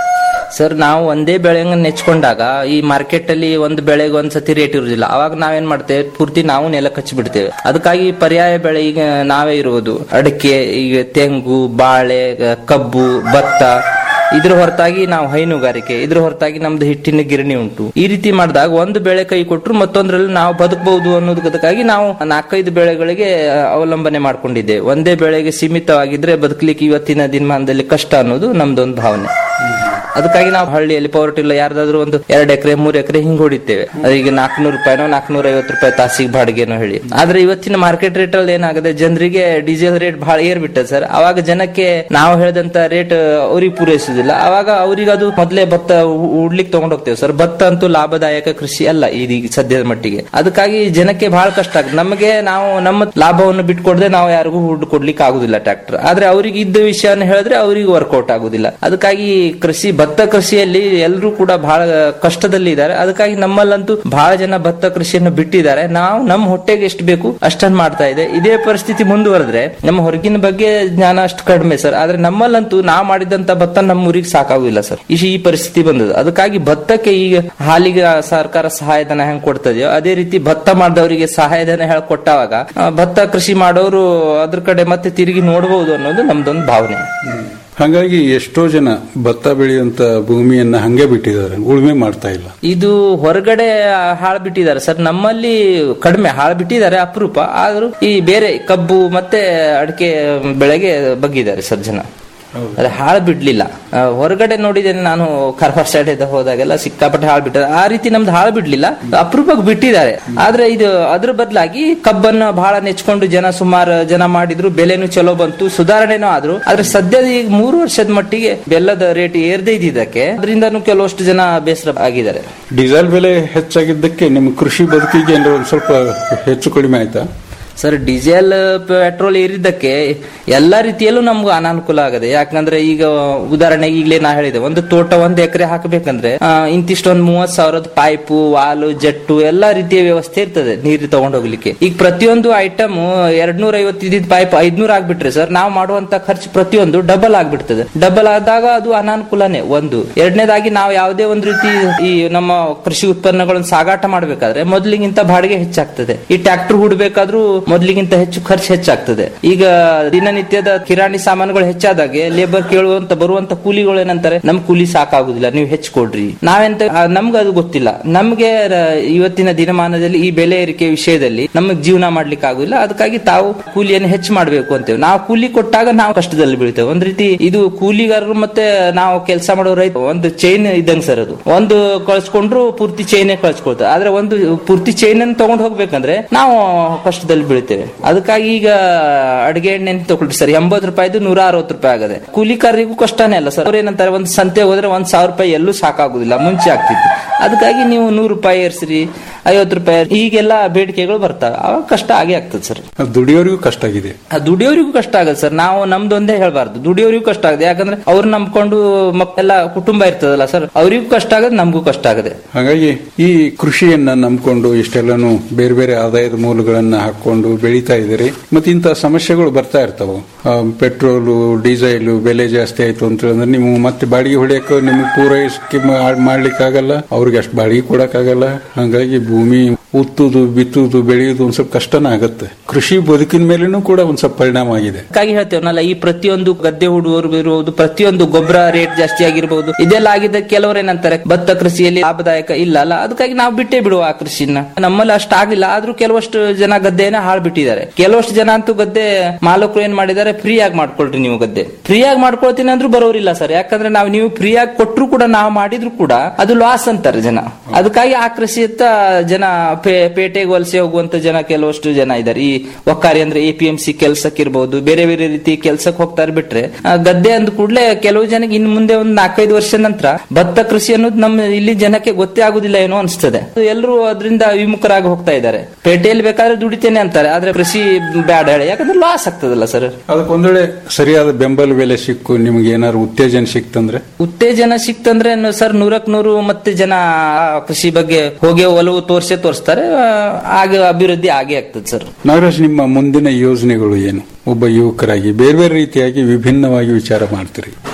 ಸರ್ ನಾವು ಒಂದೇ ಬೆಳೆಂಗ ನೆಚ್ಕೊಂಡಾಗ ಈ ಮಾರ್ಕೆಟ್ ಅಲ್ಲಿ ಒಂದು ಬೆಳೆಗೆ ಒಂದ್ಸತಿ ರೇಟ್ ಇರುದಿಲ್ಲ ಅವಾಗ ನಾವೇನ್ ಮಾಡ್ತೇವೆ ಪೂರ್ತಿ ನಾವು ನೆಲ ಕಚ್ಚಿ ಬಿಡ್ತೇವೆ ಅದಕ್ಕಾಗಿ ಪರ್ಯಾಯ ಬೆಳೆ ಈಗ ನಾವೇ ಇರುವುದು ಅಡಿಕೆ ಈಗ ತೆಂಗು ಬಾಳೆ ಕಬ್ಬು ಭತ್ತ ಇದ್ರ ಹೊರತಾಗಿ ನಾವು ಹೈನುಗಾರಿಕೆ ಇದ್ರ ಹೊರತಾಗಿ ನಮ್ದು ಹಿಟ್ಟಿನ ಗಿರಣಿ ಉಂಟು ಈ ರೀತಿ ಮಾಡಿದಾಗ ಒಂದು ಬೆಳೆ ಕೈ ಕೊಟ್ಟರು ಮತ್ತೊಂದ್ರಲ್ಲಿ ನಾವು ಬದುಕಬಹುದು ಅನ್ನೋದಕ್ಕಾಗಿ ನಾವು ನಾಲ್ಕೈದು ಬೆಳೆಗಳಿಗೆ ಅವಲಂಬನೆ ಮಾಡ್ಕೊಂಡಿದ್ದೇವೆ ಒಂದೇ ಬೆಳೆಗೆ ಸೀಮಿತವಾಗಿದ್ರೆ ಬದುಕಲಿಕ್ಕೆ ಇವತ್ತಿನ ದಿನಮಾನದಲ್ಲಿ ಕಷ್ಟ ಅನ್ನೋದು ನಮ್ದೊಂದು ಭಾವನೆ ಅದಕ್ಕಾಗಿ ನಾವು ಹಳ್ಳಿಯಲ್ಲಿ ಪವರ್ಟಿ ಇಲ್ಲ ಯಾರ್ದಾದ್ರೂ ಒಂದು ಎರಡು ಎಕರೆ ಮೂರು ಎಕರೆ ಹಿಂಗ್ ಹೊಡಿತೇವೆ ಅದೀಗ ನಾಲ್ಕನೂರು ರೂಪಾಯಿನೋ ನಾಲ್ಕನೂರ ಐವತ್ತು ರೂಪಾಯಿ ತಾಸಿಗೆ ಬಾಡಿಗೆನೋ ಹೇಳಿ ಆದ್ರೆ ಇವತ್ತಿನ ಮಾರ್ಕೆಟ್ ರೇಟ್ ಅಲ್ಲಿ ಏನಾಗಿದೆ ಜನರಿಗೆ ಡೀಸೆಲ್ ರೇಟ್ ಬಹಳ ಏರ್ಬಿಟ್ಟದೆ ಸರ್ ಅವಾಗ ಜನಕ್ಕೆ ನಾವು ಹೇಳಿದಂತ ರೇಟ್ ಅವ್ರಿಗೆ ಪೂರೈಸುದಿಲ್ಲ ಅವಾಗ ಅವ್ರಿಗೆ ಅದು ಮೊದಲೇ ಭತ್ತ ಉ- ಉಡ್ಲಿಕ್ಕೆ ತಗೊಂಡ್ ಹೋಗ್ತೇವೆ ಸರ್ ಭತ್ತ ಅಂತೂ ಲಾಭದಾಯಕ ಕೃಷಿ ಅಲ್ಲ ಇದೀಗ ಸದ್ಯದ ಮಟ್ಟಿಗೆ ಅದಕ್ಕಾಗಿ ಜನಕ್ಕೆ ಬಹಳ ಕಷ್ಟ ಆಗುತ್ತೆ ನಮಗೆ ನಾವು ನಮ್ಮ ಲಾಭವನ್ನು ಬಿಟ್ಕೊಡದೆ ನಾವು ಯಾರಿಗೂ ಹುಡ್ ಕೊಡ್ಲಿಕ್ಕೆ ಆಗುದಿಲ್ಲ ಟ್ರ್ಯಾಕ್ಟರ್ ಆದ್ರೆ ಅವ್ರಿಗೆ ಇದ್ದ ವಿಷಯನ ಹೇಳಿದ್ರೆ ಅವ್ರಿಗೆ ವರ್ಕೌಟ್ ಆಗುದಿಲ್ಲ ಅದಕ್ಕಾಗಿ ಕೃಷಿ ಭತ್ತ ಕೃಷಿಯಲ್ಲಿ ಎಲ್ಲರೂ ಕೂಡ ಬಹಳ ಕಷ್ಟದಲ್ಲಿ ಇದ್ದಾರೆ ಅದಕ್ಕಾಗಿ ನಮ್ಮಲ್ಲಂತೂ ಬಹಳ ಜನ ಭತ್ತ ಕೃಷಿಯನ್ನು ಬಿಟ್ಟಿದ್ದಾರೆ ನಾವು ನಮ್ಮ ಹೊಟ್ಟೆಗೆ ಎಷ್ಟು ಬೇಕು ಅಷ್ಟನ್ನು ಮಾಡ್ತಾ ಇದೆ ಇದೇ ಪರಿಸ್ಥಿತಿ ಮುಂದುವರೆದ್ರೆ ನಮ್ಮ ಹೊರಗಿನ ಬಗ್ಗೆ ಜ್ಞಾನ ಅಷ್ಟು ಕಡಿಮೆ ಸರ್ ಆದ್ರೆ ನಮ್ಮಲ್ಲಂತೂ ನಾವು ಮಾಡಿದಂತ ಭತ್ತ ನಮ್ಮ ಊರಿಗೆ ಸಾಕಾಗುದಿಲ್ಲ ಸರ್ ಈ ಈ ಪರಿಸ್ಥಿತಿ ಬಂದದ್ದು ಅದಕ್ಕಾಗಿ ಭತ್ತಕ್ಕೆ ಈಗ ಹಾಲಿಗೆ ಸರ್ಕಾರ ಸಹಾಯಧನ ಹೆಂಗ್ ಕೊಡ್ತದೆಯೋ ಅದೇ ರೀತಿ ಭತ್ತ ಮಾಡಿದವರಿಗೆ ಸಹಾಯಧನ ಹೇಳಿ ಕೊಟ್ಟಾಗ ಆ, ಭತ್ತ ಕೃಷಿ ಮಾಡೋರು ಅದ್ರ ಕಡೆ ಮತ್ತೆ ತಿರುಗಿ ನೋಡಬಹುದು ಅನ್ನೋದು ನಮ್ದೊಂದು ಭಾವನೆ
ಹಾಗಾಗಿ ಎಷ್ಟೋ ಜನ ಭತ್ತ ಬೆಳೆಯುವಂತ ಭೂಮಿಯನ್ನ ಹಂಗೆ ಬಿಟ್ಟಿದ್ದಾರೆ ಉಳುಮೆ ಮಾಡ್ತಾ ಇಲ್ಲ
ಇದು ಹೊರಗಡೆ ಹಾಳು ಬಿಟ್ಟಿದ್ದಾರೆ ಸರ್ ನಮ್ಮಲ್ಲಿ ಕಡಿಮೆ ಹಾಳು ಬಿಟ್ಟಿದ್ದಾರೆ ಅಪರೂಪ ಆದ್ರೂ ಈ ಬೇರೆ ಕಬ್ಬು ಮತ್ತೆ ಅಡಿಕೆ ಬೆಳೆಗೆ ಬಗ್ಗಿದ್ದಾರೆ ಸರ್ ಜನ ಅದೇ ಹಾಳು ಬಿಡ್ಲಿಲ್ಲ ಆ, ಹೊರಗಡೆ ನೋಡಿದ್ದೇನೆ ನಾನು ಕಾರವಾರ ಸೈಡ್ ಹೋದಾಗೆಲ್ಲ ಸಿಕ್ಕಾಪಟ್ಟೆ ಹಾಳು ಬಿಟ್ಟಿದ್ದಾರೆ ಆ ರೀತಿ ನಮ್ದು ಹಾಳು ಬಿಡ್ಲಿಲ್ಲ ಅಪರೂಪಕ್ಕೆ ಬಿಟ್ಟಿದ್ದಾರೆ ಆದ್ರೆ ಇದು ಅದ್ರ ಬದಲಾಗಿ ಕಬ್ಬನ್ನ ಬಹಳ ನೆಚ್ಕೊಂಡು ಜನ ಸುಮಾರು ಜನ ಮಾಡಿದ್ರು ಬೆಲೆನೂ ಚಲೋ ಬಂತು ಸುಧಾರಣೆನೂ ಆದ್ರು ಆದ್ರೆ ಸದ್ಯದ ಈಗ ಮೂರು ವರ್ಷದ ಮಟ್ಟಿಗೆ ಬೆಲ್ಲದ ರೇಟ್ ಏರ್ದೇ ಇದ್ದಿದ್ದಕ್ಕೆ ಅದರಿಂದನೂ ಕೆಲವಷ್ಟು ಜನ ಬೇಸರ ಆಗಿದ್ದಾರೆ
ಡೀಸೆಲ್ ಬೆಲೆ ಹೆಚ್ಚಾಗಿದ್ದಕ್ಕೆ ನಿಮ್ಮ ಕೃಷಿ ಬದುಕಿಗೆ ಏನಾದ್ರು ಒಂದ್ ಸ್ವಲ್ಪ ಹೆಚ್ಚು ಕಡಿಮೆ ಆಯ್ತಾ
ಸರ್ ಡೀಸೆಲ್ ಪೆಟ್ರೋಲ್ ಏರಿದ್ದಕ್ಕೆ ಎಲ್ಲಾ ರೀತಿಯಲ್ಲೂ ನಮ್ಗೆ ಅನಾನುಕೂಲ ಆಗದೆ ಯಾಕಂದ್ರೆ ಈಗ ಉದಾಹರಣೆಗೆ ಈಗಲೇ ನಾ ಹೇಳಿದೆ ಒಂದು ತೋಟ ಒಂದ್ ಎಕರೆ ಹಾಕಬೇಕಂದ್ರೆ ಆ, ಇಂತಿಷ್ಟೊಂದು ಮೂವತ್ ಸಾವಿರದ ಪೈಪು ವಾಲು ಜಟ್ಟು ಎಲ್ಲಾ ರೀತಿಯ ವ್ಯವಸ್ಥೆ ಇರ್ತದೆ ನೀರು ತಗೊಂಡ್ ಹೋಗ್ಲಿಕ್ಕೆ ಈಗ ಪ್ರತಿಯೊಂದು ಐಟಮ್ ಎರಡ್ ನೂರ ಐವತ್ತು ಇದ್ದಿದ್ ಪೈಪ್ ಐದ್ನೂರ ಆಗ್ಬಿಟ್ರೆ ಸರ್ ನಾವು ಮಾಡುವಂತ ಖರ್ಚು ಪ್ರತಿಯೊಂದು ಡಬಲ್ ಆಗ್ಬಿಡ್ತದೆ ಡಬಲ್ ಆದಾಗ ಅದು ಅನಾನುಕೂಲನೇ ಒಂದು ಎರಡನೇದಾಗಿ ನಾವು ಯಾವುದೇ ಒಂದು ರೀತಿ ಈ ನಮ್ಮ ಕೃಷಿ ಉತ್ಪನ್ನಗಳನ್ನು ಸಾಗಾಟ ಮಾಡಬೇಕಾದ್ರೆ ಮೊದಲಿಗಿಂತ ಬಾಡಿಗೆ ಹೆಚ್ಚಾಗ್ತದೆ ಈ ಟ್ರ್ಯಾಕ್ಟರ್ ಹೂಡ್ಬೇಕಾದ್ರೂ ಮೊದಲಿಗಿಂತ ಹೆಚ್ಚು ಖರ್ಚು ಹೆಚ್ಚಾಗ್ತದೆ ಈಗ ದಿನನಿತ್ಯದ ಕಿರಾಣಿ ಸಾಮಾನುಗಳು ಹೆಚ್ಚಾದಾಗೆ ಲೇಬರ್ ಕೇಳುವಂತ ಬರುವಂತ ಕೂಲಿಗಳು ಏನಂತಾರೆ ನಮ್ ಕೂಲಿ ಸಾಕಾಗುದಿಲ್ಲ ನೀವು ಹೆಚ್ಚು ಕೊಡ್ರಿ ನಾವೆಂತ ಆ, ನಮ್ಗೆ ಅದು ಗೊತ್ತಿಲ್ಲ ನಮ್ಗೆ ರ- ಇವತ್ತಿನ ದಿನಮಾನದಲ್ಲಿ ಈ ಬೆಲೆ ಏರಿಕೆ ವಿಷಯದಲ್ಲಿ ನಮಗೆ ಜೀವನ ಮಾಡ್ಲಿಕ್ಕೆ ಆಗುದಿಲ್ಲ ಅದಕ್ಕಾಗಿ ತಾವು ಕೂಲಿಯನ್ನು ಹೆಚ್ಚು ಮಾಡಬೇಕು ಅಂತೇವೆ ನಾವು ಕೂಲಿ ಕೊಟ್ಟಾಗ ನಾವು ಕಷ್ಟದಲ್ಲಿ ಬೀಳ್ತೇವೆ ಒಂದ್ ರೀತಿ ಇದು ಕೂಲಿಗಾರರು ಮತ್ತೆ ನಾವು ಕೆಲಸ ಮಾಡೋ ರೈತ ಒಂದು ಚೈನ್ ಇದ್ದಂಗೆ ಸರ್ ಅದು ಒಂದು ಕಳ್ಸ್ಕೊಂಡ್ರು ಪೂರ್ತಿ ಚೈನೇ ಕಳ್ಸ್ಕೊಳ್ತಾರೆ ಆದ್ರೆ ಒಂದು ಪೂರ್ತಿ ಚೈನ್ ಅನ್ನು ತಗೊಂಡು ಹೋಗ್ಬೇಕಂದ್ರೆ ನಾವು ಕಷ್ಟದಲ್ಲಿ ಬೀಳ್ತೇವೆ ಅದಕ್ಕಾಗಿ ಈಗ ಅಡಿಗೆ ಎಣ್ಣೆ ತಗೊಳ್ರಿ ಸರ್ ಎಂಬತ್ತು ರೂಪಾಯಿದು ನೂರ ಅರವತ್ತು ರೂಪಾಯಿ ಆಗದೆ ಕೂಲಿಕಾರರಿಗೂ ಕಷ್ಟನೇ ಅಲ್ಲ ಸರ್ ಅವ್ರು ಏನಂತಾರೆ ಒಂದು ಸಂತೆ ಹೋದ್ರೆ ಒಂದ್ ಸಾವಿರ ರೂಪಾಯಿ ಎಲ್ಲೂ ಸಾಕಾಗುದಿಲ್ಲ ಮುಂಚೆ ಆಗ್ತಿತ್ತು ಅದಕ್ಕಾಗಿ ನೀವು ನೂರು ರೂಪಾಯಿ ಏರ್ಸ್ರಿ ಐವತ್ತು ರೂಪಾಯಿ ಹೀಗೆಲ್ಲ ಬೇಡಿಕೆಗಳು ಬರ್ತಾವೆ ಅವಾಗ ಕಷ್ಟ ಆಗೇ ಆಗ್ತದೆ ಸರ್
ಅದು ದುಡಿಯೋರಿಗೂ ಕಷ್ಟ ಆಗಿದೆ
ಆ ದುಡಿಯೋರಿಗೂ ಕಷ್ಟ ಆಗತ್ತೆ ಸರ್ ನಾವು ನಮ್ದೊಂದೇ ಹೇಳ್ಬಾರ್ದು ದುಡಿಯೋರಿಗೂ ಕಷ್ಟ ಆಗುತ್ತೆ ಯಾಕಂದ್ರೆ ಅವ್ರು ನಂಬ್ಕೊಂಡು ಮಕ್ಕಳೆಲ್ಲ ಕುಟುಂಬ ಇರ್ತದಲ್ಲ ಸರ್ ಅವರಿಗೂ ಕಷ್ಟ ಆಗದೆ ನಮಗೂ ಕಷ್ಟ ಆಗದೆ
ಹಾಗಾಗಿ ಈ ಕೃಷಿಯನ್ನ ನಂಬ್ಕೊಂಡು ಇಷ್ಟೆಲ್ಲಾನು ಬೇರೆ ಬೇರೆ ಆದಾಯದ ಮೂಲಗಳನ್ನ ಹಾಕೊಂಡು ಬೆಳೀತಾ ಇದ್ದೀರಿ ಮತ್ತೆ ಇಂತಹ ಸಮಸ್ಯೆಗಳು ಬರ್ತಾ ಇರ್ತಾವ ಪೆಟ್ರೋಲು ಡೀಸೆಲ್ ಬೆಲೆ ಜಾಸ್ತಿ ಆಯ್ತು ಅಂತ ಹೇಳಿದ್ರೆ ನೀವು ಮತ್ತೆ ಬಾಡಿಗೆ ಹೊಡೆಯಕ್ಕೆ ನಿಮ್ಗೆ ಪೂರೈಸಕ್ಕೆ ಮಾಡ್ಲಿಕ್ಕೆ ಆಗಲ್ಲ ಅವ್ರಿಗೆ ಅಷ್ಟು ಬಾಡಿಗೆ ಕೊಡಕ್ಕಾಗಲ್ಲ ಹಾಗಾಗಿ ಭೂಮಿ ಉತ್ತುದು ಬಿತ್ತುದು ಬೆಳೆಯುವುದು ಒಂದ್ ಸ್ವಲ್ಪ ಕಷ್ಟನ ಆಗತ್ತೆ ಕೃಷಿ ಬದುಕಿನ ಮೇಲೇನೂ ಕೂಡ ಒಂದ್ ಸ್ವಲ್ಪ ಪರಿಣಾಮ ಆಗಿದೆ
ಅದಕ್ಕಾಗಿ ಹೇಳ್ತೇವನಲ್ಲ ಈ ಪ್ರತಿಯೊಂದು ಗದ್ದೆ ಹುಡುಗರು ಇರುವುದು ಪ್ರತಿಯೊಂದು ಗೊಬ್ಬರ ರೇಟ್ ಜಾಸ್ತಿ ಆಗಿರ್ಬೋದು ಇದೆಲ್ಲ ಆಗಿದ್ದ ಕೆಲವರು ಏನಂತಾರೆ ಭತ್ತ ಕೃಷಿಯಲ್ಲಿ ಲಾಭದಾಯಕ ಇಲ್ಲ ಅಲ್ಲ ಅದಕ್ಕಾಗಿ ನಾವು ಬಿಟ್ಟೇ ಬಿಡುವ ಆ ಕೃಷಿನ ನಮ್ಮಲ್ಲಿ ಅಷ್ಟು ಆಗಿಲ್ಲ ಆದ್ರೂ ಕೆಲವಷ್ಟು ಜನ ಗದ್ದೆನ ಹಾಳು ಬಿಟ್ಟಿದ್ದಾರೆ ಕೆಲವಷ್ಟು ಜನ ಅಂತೂ ಗದ್ದೆ ಮಾಲಕರು ಏನ್ ಮಾಡಿದ್ದಾರೆ ಫ್ರೀ ಆಗಿ ಮಾಡ್ಕೊಳ್ರಿ ನೀವು ಗದ್ದೆ ಫ್ರೀ ಆಗಿ ಮಾಡ್ಕೊಳ್ತೀನಿ ಅಂದ್ರೂ ಬರೋರಿಲ್ಲ ಸರ್ ಯಾಕಂದ್ರೆ ನಾವು ನೀವು ಫ್ರೀ ಆಗಿ ಕೊಟ್ಟರು ಕೂಡ ನಾವು ಮಾಡಿದ್ರು ಕೂಡ ಅದು ಲಾಸ್ ಅಂತಾರೆ ಜನ ಅದಕ್ಕಾಗಿ ಆ ಕೃಷಿಯತ್ತ ಜನ ಪೇ- ಪೇಟೆಗೆ ವಲಸೆ ಹೋಗುವಂತ ಜನ ಕೆಲವಷ್ಟು ಜನ ಇದ್ದಾರೆ ಈ ಒಕ್ಕಾರಿ ಅಂದ್ರೆ ಎ ಪಿ ಎಂ ಸಿ ಕೆಲ್ಸಕ್ಕೆ ಇರ್ಬೋದು ಬೇರೆ ಬೇರೆ ರೀತಿ ಕೆಲ್ಸಕ್ಕೆ ಹೋಗ್ತಾರೆ ಬಿಟ್ರೆ ಆ, ಗದ್ದೆ ಅಂದ ಕೂಡಲೇ ಕೆಲವು ಜನಕ್ಕೆ ಇನ್ನು ಮುಂದೆ ಒಂದು ನಾಲ್ಕೈದು ವರ್ಷ ನಂತರ ಭತ್ತ ಕೃಷಿ ಅನ್ನೋದು ನಮ್ಮ ಇಲ್ಲಿ ಜನಕ್ಕೆ ಗೊತ್ತೇ ಆಗುದಿಲ್ಲ ಏನೋ ಅನಿಸ್ತದೆ ಎಲ್ಲರೂ ಅದರಿಂದ ವಿಮುಖರಾಗಿ ಹೋಗ್ತಾ ಇದ್ದಾರೆ ಪೇಟೆಯಲ್ಲಿ ಬೇಕಾದ್ರೆ ದುಡಿತೇನೆ ಅಂತಾರೆ ಆದ್ರೆ ಕೃಷಿ ಬ್ಯಾಡ ಹೇಳಿ ಯಾಕಂದ್ರೆ ಲಾಸ್ ಆಗ್ತದಲ್ಲ ಸರ್
ಅದಕ್ಕೆ ಒಂದ್ ವೇಳೆ ಸರಿಯಾದ ಬೆಂಬಲ ಬೆಲೆ ಸಿಕ್ಕು ನಿಮ್ಗೆ ಏನಾದ್ರು ಉತ್ತೇಜನ ಸಿಕ್ತಂದ್ರೆ
ಉತ್ತೇಜನ ಸಿಕ್ತಂದ್ರೆ ನು- ಸರ್ ನೂರಕ್ ನೂರು ಮತ್ತೆ ಜನ ಆ ಕೃಷಿ ಬಗ್ಗೆ ಹೋಗಿ ಒಲವು ತೋರ್ಸೇ ತೋರಿಸ್ತಾರೆ ಆ, ಆಗ ಅಭಿವೃದ್ಧಿ ಆಗೇ ಆಗ್ತದೆ ಸರ್
ನಾಗರಾಜ್ ನಿಮ್ಮ ಮುಂದಿನ ಯೋಜನೆಗಳು ಏನು ಒಬ್ಬ ಯುವಕರಾಗಿ ಬೇರೆ ಬೇರೆ ರೀತಿಯಾಗಿ ವಿಭಿನ್ನವಾಗಿ ವಿಚಾರ ಮಾಡ್ತೀರಿ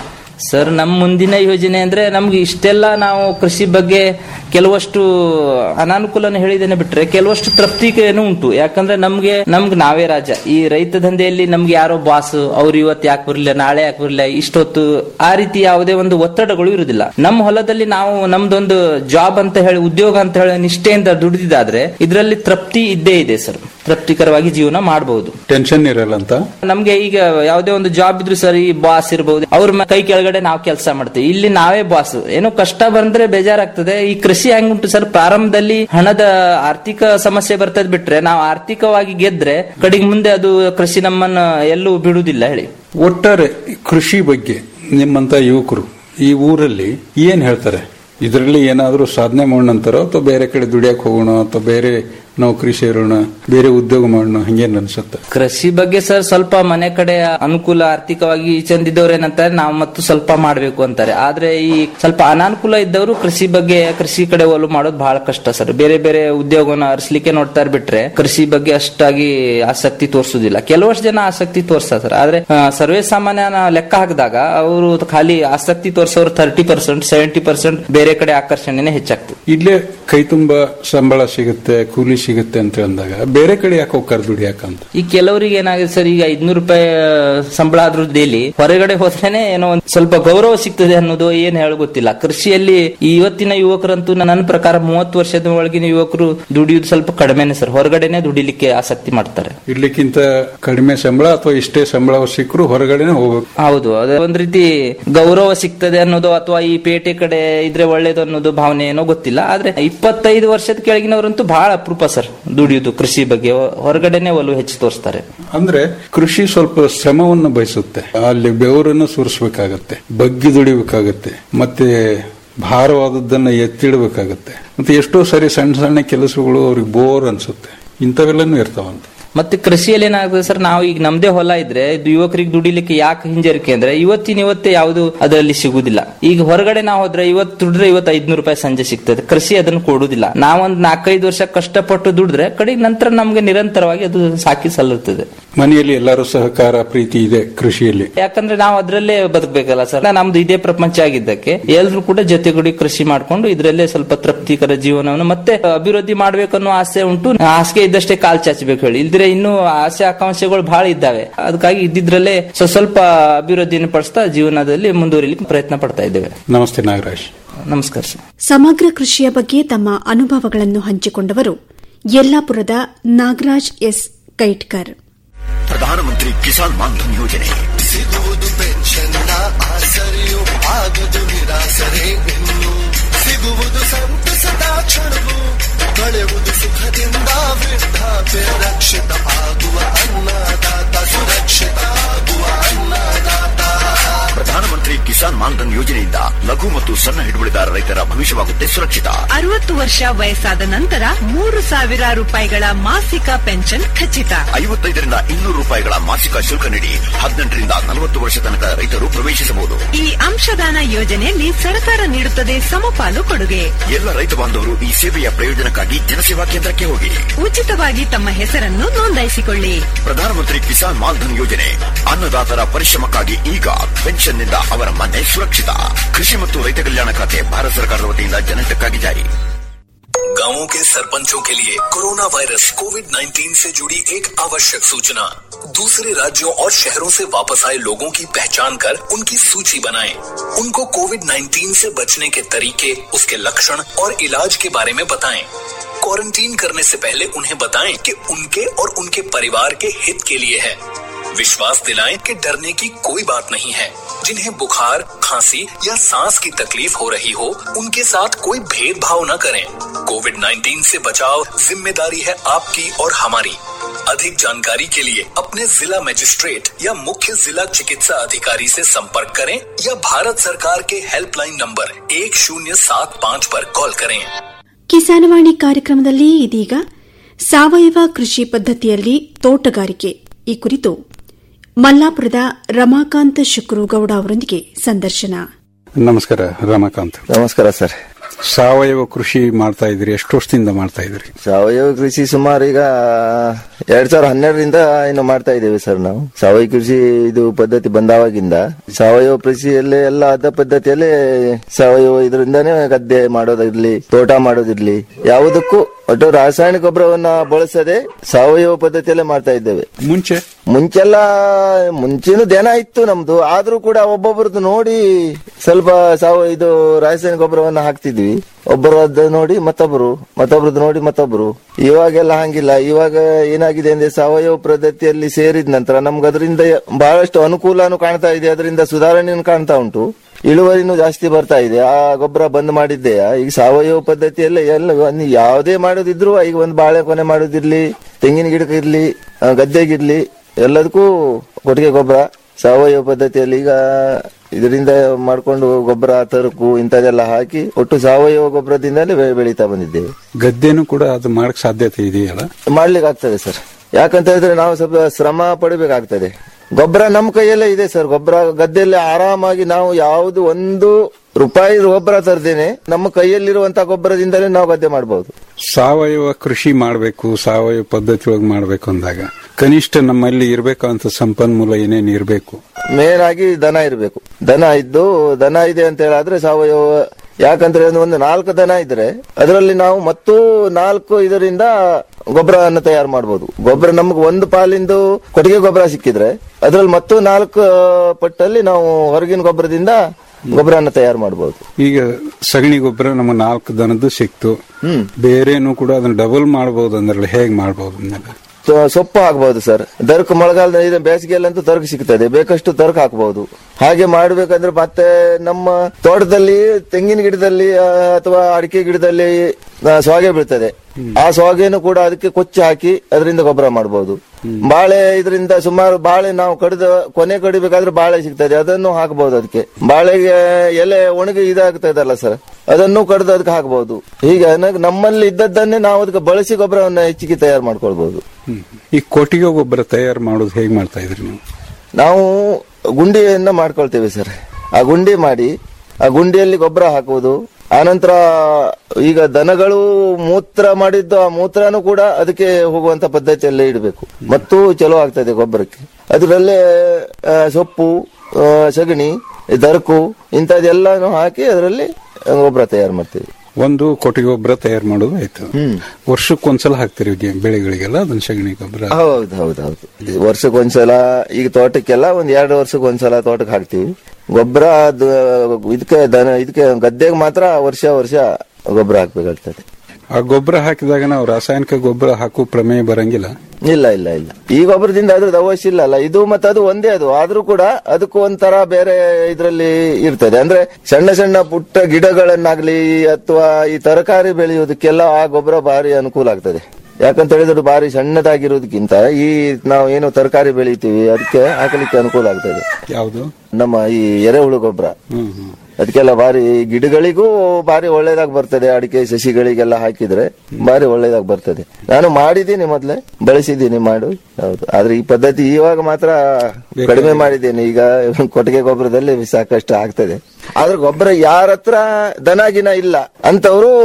ಸರ್ ನಮ್ಮ ಮುಂದಿನ ಯೋಜನೆ ಅಂದ್ರೆ ನಮ್ಗೆ ಇಷ್ಟೆಲ್ಲ ನಾವು ಕೃಷಿ ಬಗ್ಗೆ ಕೆಲವಷ್ಟು ಅನಾನುಕೂಲನ ಹೇಳಿದ್ದೇನೆ ಬಿಟ್ರೆ ಕೆಲವಷ್ಟು ತೃಪ್ತಿಗೇನು ಉಂಟು ಯಾಕಂದ್ರೆ ನಮ್ಗೆ ನಮ್ಗೆ ನಾವೇ ರಾಜ ಈ ರೈತ ದಂಧೆಯಲ್ಲಿ ನಮ್ಗೆ ಯಾರೋ ಬಾಸ್ ಅವ್ರು ಇವತ್ತು ಯಾಕೆ ಬರಲಿಲ್ಲ ನಾಳೆ ಯಾಕೆ ಬರಲಿಲ್ಲ ಇಷ್ಟೊತ್ತು ಆ ರೀತಿ ಯಾವುದೇ ಒಂದು ಒತ್ತಡಗಳು ಇರುವುದಿಲ್ಲ ನಮ್ಮ ಹೊಲದಲ್ಲಿ ನಾವು ನಮ್ದೊಂದು ಜಾಬ್ ಅಂತ ಹೇಳಿ ಉದ್ಯೋಗ ಅಂತ ಹೇಳಿ ನಿಷ್ಠೆಯಿಂದ ದುಡಿದಿದ್ದಾದ್ರೆ ಇದರಲ್ಲಿ ತೃಪ್ತಿ ಇದ್ದೇ ಇದೆ ಸರ್ ತೃಪ್ತಿಕರವಾಗಿ ಜೀವನ ಮಾಡಬಹುದು
ಟೆನ್ಷನ್ ಇರಲ್ಲ ಅಂತ
ನಮ್ಗೆ ಈಗ ಯಾವುದೇ ಒಂದು ಜಾಬ್ ಇದ್ರು ಸರ್ ಈ ಬಾಸ್ ಇರಬಹುದು ಅವ್ರ ಮ- ಕೈ ಕೆಳಗಡೆ ನಾವು ಕೆಲಸ ಮಾಡ್ತೀವಿ ಇಲ್ಲಿ ನಾವೇ ಬಾಸ್ ಏನೋ ಕಷ್ಟ ಬಂದ್ರೆ ಬೇಜಾರಾಗ್ತದೆ ಈ ಕೃಷಿ ಹೆಂಗುಂಟು ಸರ್ ಪ್ರಾರಂಭದಲ್ಲಿ ಹಣದ ಆರ್ಥಿಕ ಸಮಸ್ಯೆ ಬರ್ತದೆ ಬಿಟ್ರೆ ನಾವು ಆರ್ಥಿಕವಾಗಿ ಗೆದ್ರೆ ಕಡೆಗೆ ಮುಂದೆ ಅದು ಕೃಷಿ ನಮ್ಮನ್ನ ಎಲ್ಲೂ ಬಿಡುವುದಿಲ್ಲ ಹೇಳಿ
ಒಟ್ಟಾರೆ ಕೃಷಿ ಬಗ್ಗೆ ನಿಮ್ಮಂತ ಯುವಕರು ಈ ಊರಲ್ಲಿ ಏನ್ ಹೇಳ್ತಾರೆ ಇದರಲ್ಲಿ ಏನಾದರೂ ಸಾಧನೆ ಮಾಡೋಣಂತಾರೋ ಅಥವಾ ಬೇರೆ ಕಡೆ ದುಡಿಯಕ್ಕೆ ಹೋಗೋಣ ಅಥವಾ ಬೇರೆ ನೌಕರಿ ಸೇರೋಣ ಬೇರೆ ಉದ್ಯೋಗ ಮಾಡೋಣ ಹಂಗೇನ್ ಅನ್ಸುತ್ತೆ
ಕೃಷಿ ಬಗ್ಗೆ ಸರ್ ಸ್ವಲ್ಪ ಮನೆ ಕಡೆ ಅನುಕೂಲ ಆರ್ಥಿಕವಾಗಿ ಚಂದಿದ್ದವ್ರು ಏನಂತಾರೆ ನಾವು ಮತ್ತು ಸ್ವಲ್ಪ ಮಾಡಬೇಕು ಅಂತಾರೆ ಆದ್ರೆ ಈ ಸ್ವಲ್ಪ ಅನಾನುಕೂಲ ಇದ್ದವರು ಕೃಷಿ ಬಗ್ಗೆ ಕೃಷಿ ಕಡೆ ಒಲವು ಮಾಡೋದು ಬಹಳ ಕಷ್ಟ ಸರ್ ಬೇರೆ ಬೇರೆ ಉದ್ಯೋಗನ ಅರಸ್ಲಿಕ್ಕೆ ನೋಡ್ತಾ ಬಿಟ್ರೆ ಕೃಷಿ ಬಗ್ಗೆ ಅಷ್ಟಾಗಿ ಆಸಕ್ತಿ ತೋರಿಸುದಿಲ್ಲ ಕೆಲವಷ್ಟು ಜನ ಆಸಕ್ತಿ ತೋರಿಸ್ತಾರೆ ಸರ್ ಆದ್ರೆ ಆ, ಸರ್ವೇ ಸಾಮಾನ್ಯನ ಲೆಕ್ಕ ಹಾಕಿದಾಗ ಅವರು ಖಾಲಿ ಆಸಕ್ತಿ ತೋರಿಸೋರು ತರ್ಟಿ ಪರ್ಸೆಂಟ್ ಸೆವೆಂಟಿ ಪರ್ಸೆಂಟ್ ಬೇರೆ ಕಡೆ ಆಕರ್ಷಣೆನೇ ಹೆಚ್ಚಾಗ್ತದೆ
ಇಲ್ಲೇ ಕೈ ತುಂಬಾ ಸಂಬಳ ಸಿಗುತ್ತೆ ಕೂಲಿ ಸಿಗುತ್ತೆ ಅಂತ ಅಂದಾಗ ಬೇರೆ ಕಡೆ ಯಾಕೆ ಹೋಗ್ತಾರೆ ದುಡಿಯಾಕಂತ
ಈ ಕೆಲವರಿಗೆ ಏನಾಗಿದೆ ಸರ್ ಈಗ ಐದ್ನೂರು ರೂಪಾಯಿ ಸಂಬಳ ಆದ್ರೂ ಡೈಲಿ ಹೊರಗಡೆ ಹೋದ್ರೇನೆ ಏನೋ ಒಂದ್ ಸ್ವಲ್ಪ ಗೌರವ ಸಿಗ್ತದೆ ಅನ್ನೋದು ಏನ್ ಹೇಳ ಗೊತ್ತಿಲ್ಲ ಕೃಷಿಯಲ್ಲಿ ಈ ಇವತ್ತಿನ ಯುವಕರಂತೂ ನನ್ನ ಪ್ರಕಾರ ಮೂವತ್ತು ವರ್ಷದ ಒಳಗಿನ ಯುವಕರು ದುಡಿಯೋದು ಸ್ವಲ್ಪ ಕಡಿಮೆನೆ ಸರ್ ಹೊರಗಡೆನೆ ದುಡಿಲಿಕ್ಕೆ ಆಸಕ್ತಿ ಮಾಡ್ತಾರೆ
ಇರ್ಲಿಕ್ಕಿಂತ ಕಡಿಮೆ ಸಂಬಳ ಅಥವಾ ಇಷ್ಟೇ ಸಂಬಳ ಸಿಕ್ಕರು ಹೊರಗಡೆನೆ ಹೋಗ್ಬೇಕು
ಹೌದು ಅದೇ ಒಂದ್ ರೀತಿ ಗೌರವ ಸಿಗ್ತದೆ ಅನ್ನೋದು ಅಥವಾ ಈ ಪೇಟೆ ಕಡೆ ಇದ್ರೆ ಒಳ್ಳೇದು ಅನ್ನೋದು ಭಾವನೆ ಏನೋ ಗೊತ್ತಿಲ್ಲ ಆದ್ರೆ ಇಪ್ಪತ್ತೈದು ವರ್ಷದ ಕೆಳಗಿನವರಂತೂ ಬಹಳ ಅಪರೂಪ ಸರ್ ದುಡಿಯೋದು ಕೃಷಿ ಬಗ್ಗೆ ಹೊರಗಡೆನೆ ಒಲವು ಹೆಚ್ಚು ತೋರಿಸ್ತಾರೆ
ಅಂದ್ರೆ ಕೃಷಿ ಸ್ವಲ್ಪ ಶ್ರಮವನ್ನು ಬಯಸುತ್ತೆ ಅಲ್ಲಿ ಬೆವರನ್ನು ಸುರಿಸಬೇಕಾಗತ್ತೆ ಬಗ್ಗಿ ದುಡಿಬೇಕಾಗತ್ತೆ ಮತ್ತೆ ಭಾರವಾದದ್ದನ್ನ ಎತ್ತಿಡಬೇಕಾಗತ್ತೆ ಮತ್ತೆ ಎಷ್ಟೋ ಸರಿ ಸಣ್ಣ ಸಣ್ಣ ಕೆಲಸಗಳು ಅವ್ರಿಗೆ ಬೋರ್ ಅನ್ಸುತ್ತೆ ಇಂಥವೆಲ್ಲನೂ ಇರ್ತಾವಂತೆ
ಮತ್ತೆ ಕೃಷಿಯಲ್ಲಿ ಏನಾಗ್ತದೆ ಸರ್ ನಾವು ಈಗ ನಮ್ದೇ ಹೊಲ ಇದ್ರೆ ಇದು ಯುವಕರಿಗೆ ದುಡಿಲಿಕ್ಕೆ ಯಾಕೆ ಹಿಂಜರಿಕೆ ಅಂದ್ರೆ ಇವತ್ತಿನ ಇವತ್ತೇ ಯಾವುದು ಅದರಲ್ಲಿ ಸಿಗುದಿಲ್ಲ ಈಗ ಹೊರಗಡೆ ನಾವು ಹೋದ್ರೆ ಇವತ್ತು ದುಡಿದ್ರೆ ಇವತ್ತು ಐದ್ನೂರು ರೂಪಾಯಿ ಸಂಜೆ ಸಿಗ್ತದೆ ಕೃಷಿ ಅದನ್ನು ಕೊಡುದಿಲ್ಲ ನಾವೊಂದ್ ನಾಲ್ಕೈದು ವರ್ಷ ಕಷ್ಟಪಟ್ಟು ದುಡಿದ್ರೆ ಕಡೆಗೆ ನಂತರ ನಮ್ಗೆ ನಿರಂತರವಾಗಿ ಅದು ಸಾಕಿ ಸಲ್ಲುತ್ತದೆ
ಮನೆಯಲ್ಲಿ ಎಲ್ಲರೂ ಸಹಕಾರ ಪ್ರೀತಿ ಇದೆ ಕೃಷಿಯಲ್ಲಿ
ಯಾಕಂದ್ರೆ ನಾವು ಅದ್ರಲ್ಲೇ ಬದುಕಬೇಕಲ್ಲ ಸರ್ ನಮ್ದು ಇದೇ ಪ್ರಪಂಚ ಆಗಿದ್ದಕ್ಕೆ ಎಲ್ಲರೂ ಕೂಡ ಜೊತೆಗೂಡಿ ಕೃಷಿ ಮಾಡ್ಕೊಂಡು ಇದ್ರಲ್ಲೇ ಸ್ವಲ್ಪ ತೃಪ್ತಿಕರ ಜೀವನವನ್ನು ಮತ್ತೆ ಅಭಿವೃದ್ಧಿ ಮಾಡ್ಬೇಕನ್ನೋ ಆಸೆ ಉಂಟು ಹಾಸಿಗೆ ಇದ್ದಷ್ಟೇ ಕಾಲ್ ಚಾಚಬೇಕು ಹೇಳಿ ಇಲ್ದಿರೆ ಇನ್ನೂ ಆಸೆ ಆಕಾಂಕ್ಷೆಗಳು ಬಹಳ ಇದ್ದಾವೆ ಅದಕ್ಕಾಗಿ ಇದ್ದಿದ್ರಲ್ಲೇ ಸ್ವ- ಸ್ವಲ್ಪ ಅಭಿವೃದ್ಧಿಯನ್ನು ಪಡಿಸ್ತಾ ಜೀವನದಲ್ಲಿ ಮುಂದುವರಿಲಿಕ್ಕೆ ಪ್ರಯತ್ನ ಪಡ್ತಾ ಇದ್ದೇವೆ
ನಮಸ್ತೆ ನಾಗರಾಜ್
ನಮಸ್ಕಾರ ಸರ್
ಸಮಗ್ರ ಕೃಷಿಯ ಬಗ್ಗೆ ತಮ್ಮ ಅನುಭವಗಳನ್ನು ಹಂಚಿಕೊಂಡವರು ಯಲ್ಲಾಪುರದ ನಾಗರಾಜ್ ಎಸ್ ಕೈಟ್ಕರ್
ಪ್ರಧಾನಮಂತ್ರಿ ಕಿಸಾನ್ ಮಾನ್ಧನ್ ಯೋಜನೆ
ಸಿಗುವುದು ಪೆನ್ಷನ್ನ ಆಸರೆಯು ಆಗದು ನಿರಾಸರೆ ಇನ್ನು ಸಿಗುವುದು ಸಂತಸದ ಕ್ಷಣವು ಕಳೆಯುವುದು ಸುಖದಿಂದ ವೃದ್ಧಾಪ್ಯ ರಕ್ಷಿತ ಆಗುವ ಅನ್ನದಾತ ಸುರಕ್ಷಿತ ಆಗುವ ಅನ್ನದಾತ
ಪ್ರಧಾನಮಂತ್ರಿ ಕಿಸಾನ್ ಮಾನ್ಧನ್ ಯೋಜನೆಯಿಂದ ಲಘು ಮತ್ತು ಸಣ್ಣ ಹಿಡುವಳಿದಾರ ರೈತರ ಭವಿಷ್ಯವಾಗುತ್ತೆ ಸುರಕ್ಷಿತ
ಅರವತ್ತು ವರ್ಷ ವಯಸ್ಸಾದ ನಂತರ ಮೂರು ಸಾವಿರ ರೂಪಾಯಿಗಳ ಮಾಸಿಕ ಪೆನ್ಷನ್ ಖಚಿತ
ಐವತ್ತೈದರಿಂದ ಇನ್ನೂರು ರೂಪಾಯಿಗಳ ಮಾಸಿಕ ಶುಲ್ಕ ನೀಡಿ ಹದಿನೆಂಟರಿಂದ ನಲವತ್ತು ವರ್ಷ ತನಕ ರೈತರು ಪ್ರವೇಶಿಸಬಹುದು
ಈ ಅಂಶದಾನ ಯೋಜನೆಯಲ್ಲಿ ಸರ್ಕಾರ ನೀಡುತ್ತದೆ ಸಮಪಾಲು ಕೊಡುಗೆ
ಎಲ್ಲ ರೈತ ಬಾಂಧವರು ಈ ಸೇವೆಯ ಪ್ರಯೋಜನಕ್ಕಾಗಿ ಜನಸೇವಾ ಕೇಂದ್ರಕ್ಕೆ ಹೋಗಿ
ಉಚಿತವಾಗಿ ತಮ್ಮ ಹೆಸರನ್ನು ನೋಂದಾಯಿಸಿಕೊಳ್ಳಿ
ಪ್ರಧಾನಮಂತ್ರಿ ಕಿಸಾನ್ ಮಾನ್ಧನ್ ಯೋಜನೆ ಅನ್ನದಾತರ ಪರಿಶ್ರಮಕ್ಕಾಗಿ ಈಗ ಪೆನ್ಷನ್ನಿಂದ ಅವರ ಮನೆ ಸುರಕ್ಷಿತ ಕೃಷಿ ಮತ್ತು ರೈತ ಕಲ್ಯಾಣ ಖಾತೆ ಭಾರತ ಸರ್ಕಾರದ ವತಿಯಿಂದ ಜನಹಿತಕ್ಕಾಗಿ ಜಾರಿ
गांवों के सरपंचों के लिए कोरोना वायरस कोविड 19 से जुड़ी एक आवश्यक सूचना दूसरे राज्यों और शहरों से वापस आए लोगों की पहचान कर उनकी सूची बनाएं। उनको कोविड 19 से बचने के तरीके उसके लक्षण और इलाज के बारे में बताएं। क्वारंटीन करने से पहले उन्हें बताएं कि उनके और उनके परिवार के हित के लिए है विश्वास दिलाएं कि डरने की कोई बात नहीं है जिन्हें बुखार खांसी या सांस की तकलीफ हो रही हो उनके साथ कोई भेदभाव न करें कोविड 19 से बचाव जिम्मेदारी है आपकी और हमारी अधिक जानकारी के लिए अपने जिला मजिस्ट्रेट या मुख्य जिला चिकित्सा अधिकारी से संपर्क करें या भारत सरकार के हेल्पलाइन नंबर एक शून्य सात पाँच पर कॉल करें
ಕಿಸಾನವಾಣಿ ಕಾರ್ಯಕ್ರಮದಲ್ಲಿ ಇದೀಗ ಸಾವಯವ ಕೃಷಿ ಪದ್ಧತಿಯಲ್ಲಿ ತೋಟಗಾರಿಕೆ ಈ ಕುರಿತು ಮಲ್ಲಾಪುರದ ರಮಾಕಾಂತ್ ಶುಕ್ರುಗೌಡ ಅವರೊಂದಿಗೆ ಸಂದರ್ಶನ
ನಮಸ್ಕಾರ ರಮಾಕಾಂತ್
ನಮಸ್ಕಾರ ಸರ್
ಸಾವಯವ ಕೃಷಿ ಮಾಡ್ತಾ ಇದ್ರಿ ಎಷ್ಟು ವರ್ಷದಿಂದ ಮಾಡ್ತಾ ಇದ್ರಿ
ಸಾವಯವ ಕೃಷಿ ಸುಮಾರು ಈಗ ಎರಡ್ ಸಾವಿರದ ಹನ್ನೆರಡರಿಂದ ಇನ್ನು ಮಾಡ್ತಾ ಇದ್ದೇವೆ ಸರ್ ನಾವು ಸಾವಯವ ಕೃಷಿ ಇದು ಪದ್ಧತಿ ಬಂದಾವಾಗಿಂದ ಸಾವಯವ ಕೃಷಿಯಲ್ಲಿ ಎಲ್ಲ ಅದ ಪದ್ಧತಿಯಲ್ಲಿ ಸಾವಯವ ಇದರಿಂದಾನೇ ಗದ್ದೆ ಮಾಡೋದಿರ್ಲಿ ತೋಟ ಮಾಡೋದಿರ್ಲಿ ಯಾವುದಕ್ಕೂ ಒಟ್ಟು ರಾಸಾಯನಿಕ ಗೊಬ್ಬರವನ್ನ ಬಳಸದೆ ಸಾವಯವ ಪದ್ಧತಿಯಲ್ಲೇ ಮಾಡ್ತಾ ಇದ್ದೇವೆ
ಮುಂಚೆ
ಮುಂಚೆಲ್ಲ ಮುಂಚೆನೂ ದನ ಇತ್ತು ನಮ್ದು ಆದ್ರೂ ಕೂಡ ಒಬ್ಬೊಬ್ರದ್ದು ನೋಡಿ ಸ್ವಲ್ಪ ಸಾವ ಇದು ರಾಸಾಯನಿಕ ಗೊಬ್ಬರವನ್ನ ಹಾಕ್ತಿದ್ವಿ ಒಬ್ಬರದ್ದು ನೋಡಿ ಮತ್ತೊಬ್ರು ಮತ್ತೊಬ್ರದ್ದು ನೋಡಿ ಮತ್ತೊಬ್ರು ಇವಾಗೆಲ್ಲ ಹಂಗಿಲ್ಲ ಇವಾಗ ಏನಾಗಿದೆ ಅಂದ್ರೆ ಸಾವಯವ ಪದ್ಧತಿಯಲ್ಲಿ ಸೇರಿದ ನಂತರ ನಮ್ಗೆ ಅದರಿಂದ ಬಹಳಷ್ಟು ಅನುಕೂಲನೂ ಕಾಣ್ತಾ ಇದೆ ಅದರಿಂದ ಸುಧಾರಣೆಯನ್ನು ಕಾಣ್ತಾ ಉಂಟು ಇಳುವರಿನೂ ಜಾಸ್ತಿ ಬರ್ತಾ ಇದೆ ಆ ಗೊಬ್ಬರ ಬಂದ್ ಮಾಡಿದ್ದೆ ಈಗ ಸಾವಯವ ಪದ್ಧತಿಯಲ್ಲ ಎಲ್ಲ ಒಂದು ಯಾವುದೇ ಮಾಡೋದಿದ್ರು ಈಗ ಒಂದು ಬಾಳೆ ಕೊನೆ ಮಾಡೋದಿರ್ಲಿ ತೆಂಗಿನ ಗಿಡಕ್ಕಿರ್ಲಿ ಆ, ಗದ್ದೆಗಿರ್ಲಿ ಎಲ್ಲದಕ್ಕೂ ಕೊಟ್ಟಿಗೆ ಗೊಬ್ಬರ ಸಾವಯವ ಪದ್ಧತಿಯಲ್ಲಿ ಈಗ ಇದರಿಂದ ಮಾಡ್ಕೊಂಡು ಗೊಬ್ಬರ ತರಕು ಇಂಥದೆಲ್ಲ ಹಾಕಿ ಒಟ್ಟು ಸಾವಯವ ಗೊಬ್ಬರದಿಂದಲೇ ಬೆ- ಬೆಳೀತಾ ಬಂದಿದ್ದೇವೆ
ಗದ್ದೆನೂ ಕೂಡ ಅದು ಮಾಡಕ್ ಸಾಧ್ಯತೆ ಇದೆಯಲ್ಲ
ಮಾಡ್ಲಿಕ್ಕೆ ಆಗ್ತದೆ ಸರ್ ಯಾಕಂತ ಹೇಳಿದ್ರೆ ನಾವು ಸ್ವಲ್ಪ ಶ್ರಮ ಪಡಿಬೇಕಾಗ್ತದೆ ಗೊಬ್ಬರ ನಮ್ಮ ಕೈಯಲ್ಲೇ ಇದೆ ಸರ್ ಗೊಬ್ಬರ ಗದ್ದೆಯಲ್ಲಿ ಆರಾಮಾಗಿ ನಾವು ಯಾವುದು ಒಂದು ರೂಪಾಯಿ ಗೊಬ್ಬರ ತರ್ದೇನೆ ನಮ್ಮ ಕೈಯಲ್ಲಿರುವಂತ ಗೊಬ್ಬರದಿಂದಲೇ ನಾವು ಗದ್ದೆ ಮಾಡಬಹುದು
ಸಾವಯವ ಕೃಷಿ ಮಾಡಬೇಕು ಸಾವಯವ ಪದ್ಧತಿ ಒಳಗೆ ಮಾಡಬೇಕು ಅಂದಾಗ ಕನಿಷ್ಠ ನಮ್ಮಲ್ಲಿ ಇರಬೇಕಂತ ಸಂಪನ್ಮೂಲ ಏನೇನು ಇರಬೇಕು
ಮೇನ್ ಆಗಿ ದನ ಇರಬೇಕು ದನ ಇದ್ದು ದನ ಇದೆ ಅಂತ ಹೇಳಿದ್ರೆ ಸಾವಯವ ಯಾಕಂದ್ರೆ ಒಂದು- ಒಂದು ನಾಲ್ಕು ದನ ಇದ್ರೆ ಅದರಲ್ಲಿ ನಾವು ಮತ್ತು ನಾಲ್ಕು ಇದರಿಂದ ಗೊಬ್ಬರವನ್ನು ತಯಾರು ಮಾಡಬಹುದು ಗೊಬ್ಬರ ನಮ್ಗೆ ಒಂದು ಪಾಲಿಂದು ಕೊಟ್ಟಿಗೆ ಗೊಬ್ಬರ ಸಿಕ್ಕಿದ್ರೆ ಅದ್ರಲ್ಲಿ ಮತ್ತು ನಾಲ್ಕು ಪಟ್ಟಲ್ಲಿ ನಾವು ಹೊರಗಿನ ಗೊಬ್ಬರದಿಂದ ಗೊಬ್ಬರವನ್ನು ತಯಾರು ಮಾಡಬಹುದು
ಈಗ ಸಗಣಿ ಗೊಬ್ಬರ ನಮ್ಮ ನಾಲ್ಕು ದನದ್ದು ಸಿಕ್ತು ಬೇರೆನೂ ಕೂಡ ಅದನ್ನ ಡಬಲ್ ಮಾಡಬಹುದು ಅಂದ್ರೆ ಹೇಗ್ ಮಾಡಬಹುದು ಅದನ್ನೆಲ್ಲ
ಸೊ- ಸೊಪ್ಪು ಹಾಕಬಹುದು ಸರ್ ದರ್ಕ್ ಮಳೆಗಾಲದ ಇದು ಬೇಸಿಗೆಯಲ್ಲಂತೂ ತರ್ಕ ಸಿಗ್ತದೆ ಬೇಕಷ್ಟು ತರ್ಕ ಹಾಕಬಹುದು ಹಾಗೆ ಮಾಡ್ಬೇಕಂದ್ರೆ ಮತ್ತೆ ನಮ್ಮ ತೋಟದಲ್ಲಿ ತೆಂಗಿನ ಗಿಡದಲ್ಲಿ ಆ, ಅಥವಾ ಅಡಿಕೆ ಗಿಡದಲ್ಲಿ ಆ, ಸೊಗೆ ಬೀಳ್ತದೆ ಆ ಸೊಗೆನು ಕೂಡ ಅದಕ್ಕೆ ಕೊಚ್ಚಿ ಹಾಕಿ ಅದರಿಂದ ಗೊಬ್ಬರ ಮಾಡಬಹುದು ಬಾಳೆ ಇದರಿಂದ ಸುಮಾರು ಬಾಳೆ ನಾವು ಕಡಿದ ಕೊನೆ ಕಡಿಬೇಕಾದ್ರೆ ಬಾಳೆ ಸಿಗ್ತದೆ ಅದನ್ನು ಹಾಕಬಹುದು ಅದಕ್ಕೆ ಬಾಳೆಗೆ ಎಲೆ ಒಣಗಿ ಇದಾಗ್ತದಲ್ಲ ಸರ್ ಅದನ್ನು ಕಡಿದು ಅದಕ್ಕೆ ಹಾಕಬಹುದು ಹೀಗೆ ಅನೇಕ ನಮ್ಮಲ್ಲಿ ಇದ್ದದ್ದನ್ನೇ ನಾವು ಅದಕ್ಕೆ ಬಳಸಿ ಗೊಬ್ಬರವನ್ನ ಹೆಚ್ಚಿಗೆ ತಯಾರು ಮಾಡ್ಕೊಳ್ಬಹುದು
ಈ ಕೊಟ್ಟಿಗೆ ಗೊಬ್ಬರ ತಯಾರು ಮಾಡೋದು ಹೇಗ್ ಮಾಡ್ತಾ ಇದ್ರಿ ನೀವು
ನಾವು ಗುಂಡಿಯನ್ನ ಮಾಡ್ಕೊಳ್ತೇವೆ ಸರ್ ಆ ಗುಂಡಿ ಮಾಡಿ ಆ ಗುಂಡಿಯಲ್ಲಿ ಗೊಬ್ಬರ ಹಾಕುವುದು ಆನಂತರ ಈಗ ದನಗಳು ಮೂತ್ರ ಮಾಡಿದ್ದು ಆ ಮೂತ್ರನೂ ಕೂಡ ಅದಕ್ಕೆ ಹೋಗುವಂತ ಪದ್ಧತಿಯಲ್ಲೇ ಇಡಬೇಕು ಮತ್ತು ಚಲೋ ಆಗ್ತದೆ ಗೊಬ್ಬರಕ್ಕೆ ಅದರಲ್ಲೇ ಆ, ಸೊಪ್ಪು ಆ, ಸಗಣಿ ದರ್ಕು ಇಂಥದ್ದೆಲ್ಲಾನು ಹಾಕಿ ಅದರಲ್ಲಿ ಗೊಬ್ಬರ ತಯಾರು ಮಾಡ್ತೀವಿ
ಒಂದು ಕೊಟ್ಟಿಗೆ ಗೊಬ್ಬರ ತಯಾರು ಮಾಡೋದು ಆಯ್ತು ವರ್ಷಕ್ಕೊಂದ್ಸಲ ಹಾಕ್ತಿರಿ ಗೆ- ಬೆಳೆಗಳಿಗೆಲ್ಲ ಅದನ್ನ ಸಗಣಿ ಗೊಬ್ಬರ
ಹೌದು ಹೌದು ಹೌದು ವರ್ಷಕ್ಕೆ ಒಂದ್ಸಲ ಈಗ ತೋಟಕ್ಕೆಲ್ಲ ಒಂದ್ ಎರಡು ವರ್ಷಕ್ಕೆ ಒಂದ್ಸಲ ತೋಟಕ್ಕೆ ಹಾಕ್ತಿವಿ ಗೊಬ್ಬರ ಅದು ಇದಕ್ಕೆ ದನ ಇದಕ್ಕೆ ಗದ್ದೆಗೆ ಮಾತ್ರ ವರ್ಷ ವರ್ಷ ಗೊಬ್ಬರ ಹಾಕ್ಬೇಕಾಗ್ತದೆ
ಆ ಗೊಬ್ಬರ ಹಾಕಿದಾಗ ನಾವು ರಾಸಾಯನಿಕ ಗೊಬ್ಬರ ಹಾಕೋ ಪ್ರಮೇಯ ಬರಂಗಿಲ್ಲ
ಇಲ್ಲ ಇಲ್ಲ ಇಲ್ಲ ಈ ಗೊಬ್ಬರದಿಂದ ಅದ್ರದ್ದು ಅವಶ್ಯ ಇಲ್ಲ ಅಲ್ಲ ಇದು ಮತ್ತೆ ಅದು ಒಂದೇ ಅದು ಆದ್ರೂ ಕೂಡ ಅದಕ್ಕೂ ಒಂಥರ ಬೇರೆ ಇದರಲ್ಲಿ ಇರ್ತದೆ ಅಂದ್ರೆ ಸಣ್ಣ ಸಣ್ಣ ಪುಟ್ಟ ಗಿಡಗಳನ್ನಾಗ್ಲಿ ಅಥವಾ ಈ ತರಕಾರಿ ಬೆಳೆಯುವುದಕ್ಕೆಲ್ಲ ಆ ಗೊಬ್ಬರ ಭಾರಿ ಅನುಕೂಲ ಆಗ್ತದೆ ಯಾಕಂತ ಹೇಳಿದ್ರೆ ಭಾರಿ ಸಣ್ಣದಾಗಿರೋದಕ್ಕಿಂತ ಈ ನಾವು ಏನು ತರಕಾರಿ ಬೆಳಿತೀವಿ ಅದಕ್ಕೆ ಹಾಕಲಿಕ್ಕೆ ಅನುಕೂಲ ಆಗ್ತದೆ
ಯಾವುದು
ನಮ್ಮ ಈ ಎರೆಹುಳು ಗೊಬ್ಬರ ಅದಕ್ಕೆಲ್ಲ ಭಾರಿ ಗಿಡಗಳಿಗೂ ಭಾರಿ ಒಳ್ಳೇದಾಗಿ ಬರ್ತದೆ ಅಡಿಕೆ ಸಸಿಗಳಿಗೆಲ್ಲ ಹಾಕಿದ್ರೆ ಭಾರಿ ಒಳ್ಳೇದಾಗಿ ಬರ್ತದೆ ನಾನು ಮಾಡಿದ್ದೀನಿ ಮೊದ್ಲೇ ಬಳಸಿದ್ದೀನಿ ಮಾಡು ಹೌದು ಆದ್ರೆ ಈ ಪದ್ಧತಿ ಇವಾಗ ಮಾತ್ರ ಕಡಿಮೆ ಮಾಡಿದ್ದೇನೆ ಈಗ ಕೊಟ್ಟಿಗೆ ಗೊಬ್ಬರದಲ್ಲಿ ಸಾಕಷ್ಟು ಆಗ್ತದೆ ಆದ್ರೆ ಗೊಬ್ಬರ ಯಾರ ಹತ್ರ ದನ ಗಿನ ಇಲ್ಲ ಅಂತವರು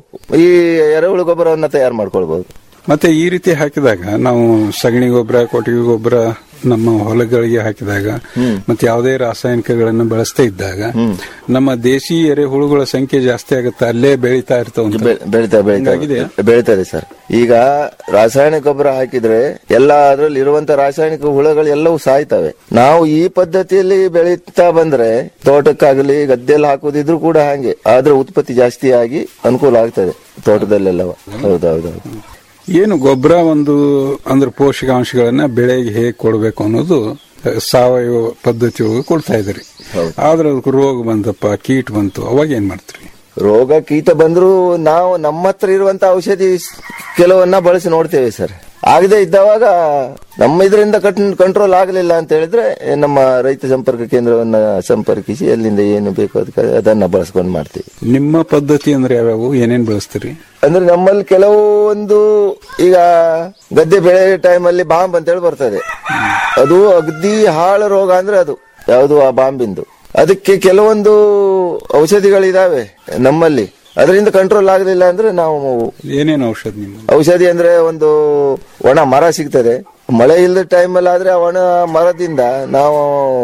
ಈ ಎರೆಹುಳು ಗೊಬ್ಬರವನ್ನ ತಯಾರು ಮಾಡ್ಕೊಳ್ಬಹುದು
ಮತ್ತೆ ಈ ರೀತಿ ಹಾಕಿದಾಗ ನಾವು ಸಗಣಿ ಗೊಬ್ಬರ ಕೊಟ್ಟಿಗೆ ಗೊಬ್ಬರ ನಮ್ಮ ಹೊಲಗಳಿಗೆ ಹಾಕಿದಾಗ ಮತ್ತೆ ಯಾವುದೇ ರಾಸಾಯನಿಕಗಳನ್ನು ಬಳಸ್ತಾ ಇದ್ದಾಗ ನಮ್ಮ ದೇಸಿ ಎರೆಹುಳುಗಳ ಸಂಖ್ಯೆ ಜಾಸ್ತಿ ಆಗುತ್ತೆ ಅಲ್ಲೇ ಬೆಳೀತಾ ಇರ್ತಾವ
ಬೆ- ಬೆಳಿತಾ ಬೆಳಿತಾ
ಹಿಂಗಾಗಿದೆಯಾ?
ಬೆಳಿತದೆ ಸರ್ ಈಗ ರಾಸಾಯನಿಕ ಗೊಬ್ಬರ ಹಾಕಿದ್ರೆ ಎಲ್ಲ ಅದ್ರಲ್ಲಿ ಇರುವಂತ ರಾಸಾಯನಿಕ ಹುಳಗಳು ಎಲ್ಲವೂ ಸಾಯ್ತವೆ ನಾವು ಈ ಪದ್ಧತಿಯಲ್ಲಿ ಬೆಳೀತಾ ಬಂದ್ರೆ ತೋಟಕ್ಕಾಗಲಿ ಗದ್ದೆಯಲ್ಲಿ ಹಾಕುದಿದ್ರು ಕೂಡ ಹಾಗೆ ಆದ್ರೆ ಉತ್ಪತ್ತಿ ಜಾಸ್ತಿ ಆಗಿ ಅನುಕೂಲ ಆಗ್ತದೆ ತೋಟದಲ್ಲೆಲ್ಲವ ಹೌದೌದೌದು
ಏನು ಗೊಬ್ಬರ ಒಂದು ಅಂದ್ರೆ ಪೋಷಕಾಂಶಗಳನ್ನ ಬೆಳೆಗೆ ಹೇಗೆ ಕೊಡಬೇಕು ಅನ್ನೋದು ಅಹ್, ಸಾವಯವ ಪದ್ಧತಿ ಒಳಗೆ ಕೊಡ್ತಾ ಇದ್ರಿ ಆದ್ರೆ ಅದಕ್ಕೆ ರೋಗ ಬಂತಪ್ಪ ಕೀಟ ಬಂತು ಅವಾಗ ಏನ್ ಮಾಡ್ತೀರಿ
ರೋಗ ಕೀಟ ಬಂದ್ರು ನಾವು ನಮ್ಮ ಹತ್ರ ಇರುವಂತ ಔಷಧಿ ಸ್- ಕೆಲವನ್ನ ಬಳಸಿ ನೋಡ್ತೇವೆ ಸರ್ ಆಗದೆ ಇದ್ದವಾಗ ನಮ್ಮ ಇದರಿಂದ ಕಂಟ್ರೋಲ್ ಆಗಲಿಲ್ಲ ಅಂತ ಹೇಳಿದ್ರೆ ನಮ್ಮ ರೈತ ಸಂಪರ್ಕ ಕೇಂದ್ರವನ್ನ ಸಂಪರ್ಕಿಸಿ ಎಲ್ಲಿಂದ ಏನು ಬೇಕು ಅದಕ್ಕೆ ಅದನ್ನ ಬಳಸ್ಕೊಂಡು ಮಾಡ್ತೀವಿ
ನಿಮ್ಮ ಪದ್ಧತಿ ಅಂದ್ರೆ ಯಾವ್ಯಾವು ಏನೇನ್ ಬಳಸ್ತೀರಿ
ಅಂದ್ರೆ ನಮ್ಮಲ್ಲಿ ಕೆಲವು ಒಂದು ಈಗ ಗದ್ದೆ ಬೆಳೆ ಟೈಮಲ್ಲಿ ಬಾಂಬ್ ಅಂತ ಹೇಳಿ ಬರ್ತದೆ ಅದು ಅಗದಿ ಹಾಳು ರೋಗ ಅಂದ್ರೆ ಅದು ಯಾವುದು ಆ ಬಾಂಬಿಂದು ಅದಕ್ಕೆ ಕೆಲವೊಂದು ಔಷಧಿಗಳಿದಾವೆ ನಮ್ಮಲ್ಲಿ ಅದರಿಂದ ಕಂಟ್ರೋಲ್ ಆಗಲಿಲ್ಲ ಅಂದ್ರೆ ನಾವು
ಏನೇನು ಔಷಧ ನಿಮ್ಮ
ಔಷಧಿ ಅಂದ್ರೆ ಒಂದು ಒಣ ಮರ ಸಿಗ್ತದೆ ಮಳೆ ಇಲ್ಲದ ಟೈಮಲ್ಲಿ ಆದ್ರೆ ಆ ಒಣ ಮರದಿಂದ ನಾವು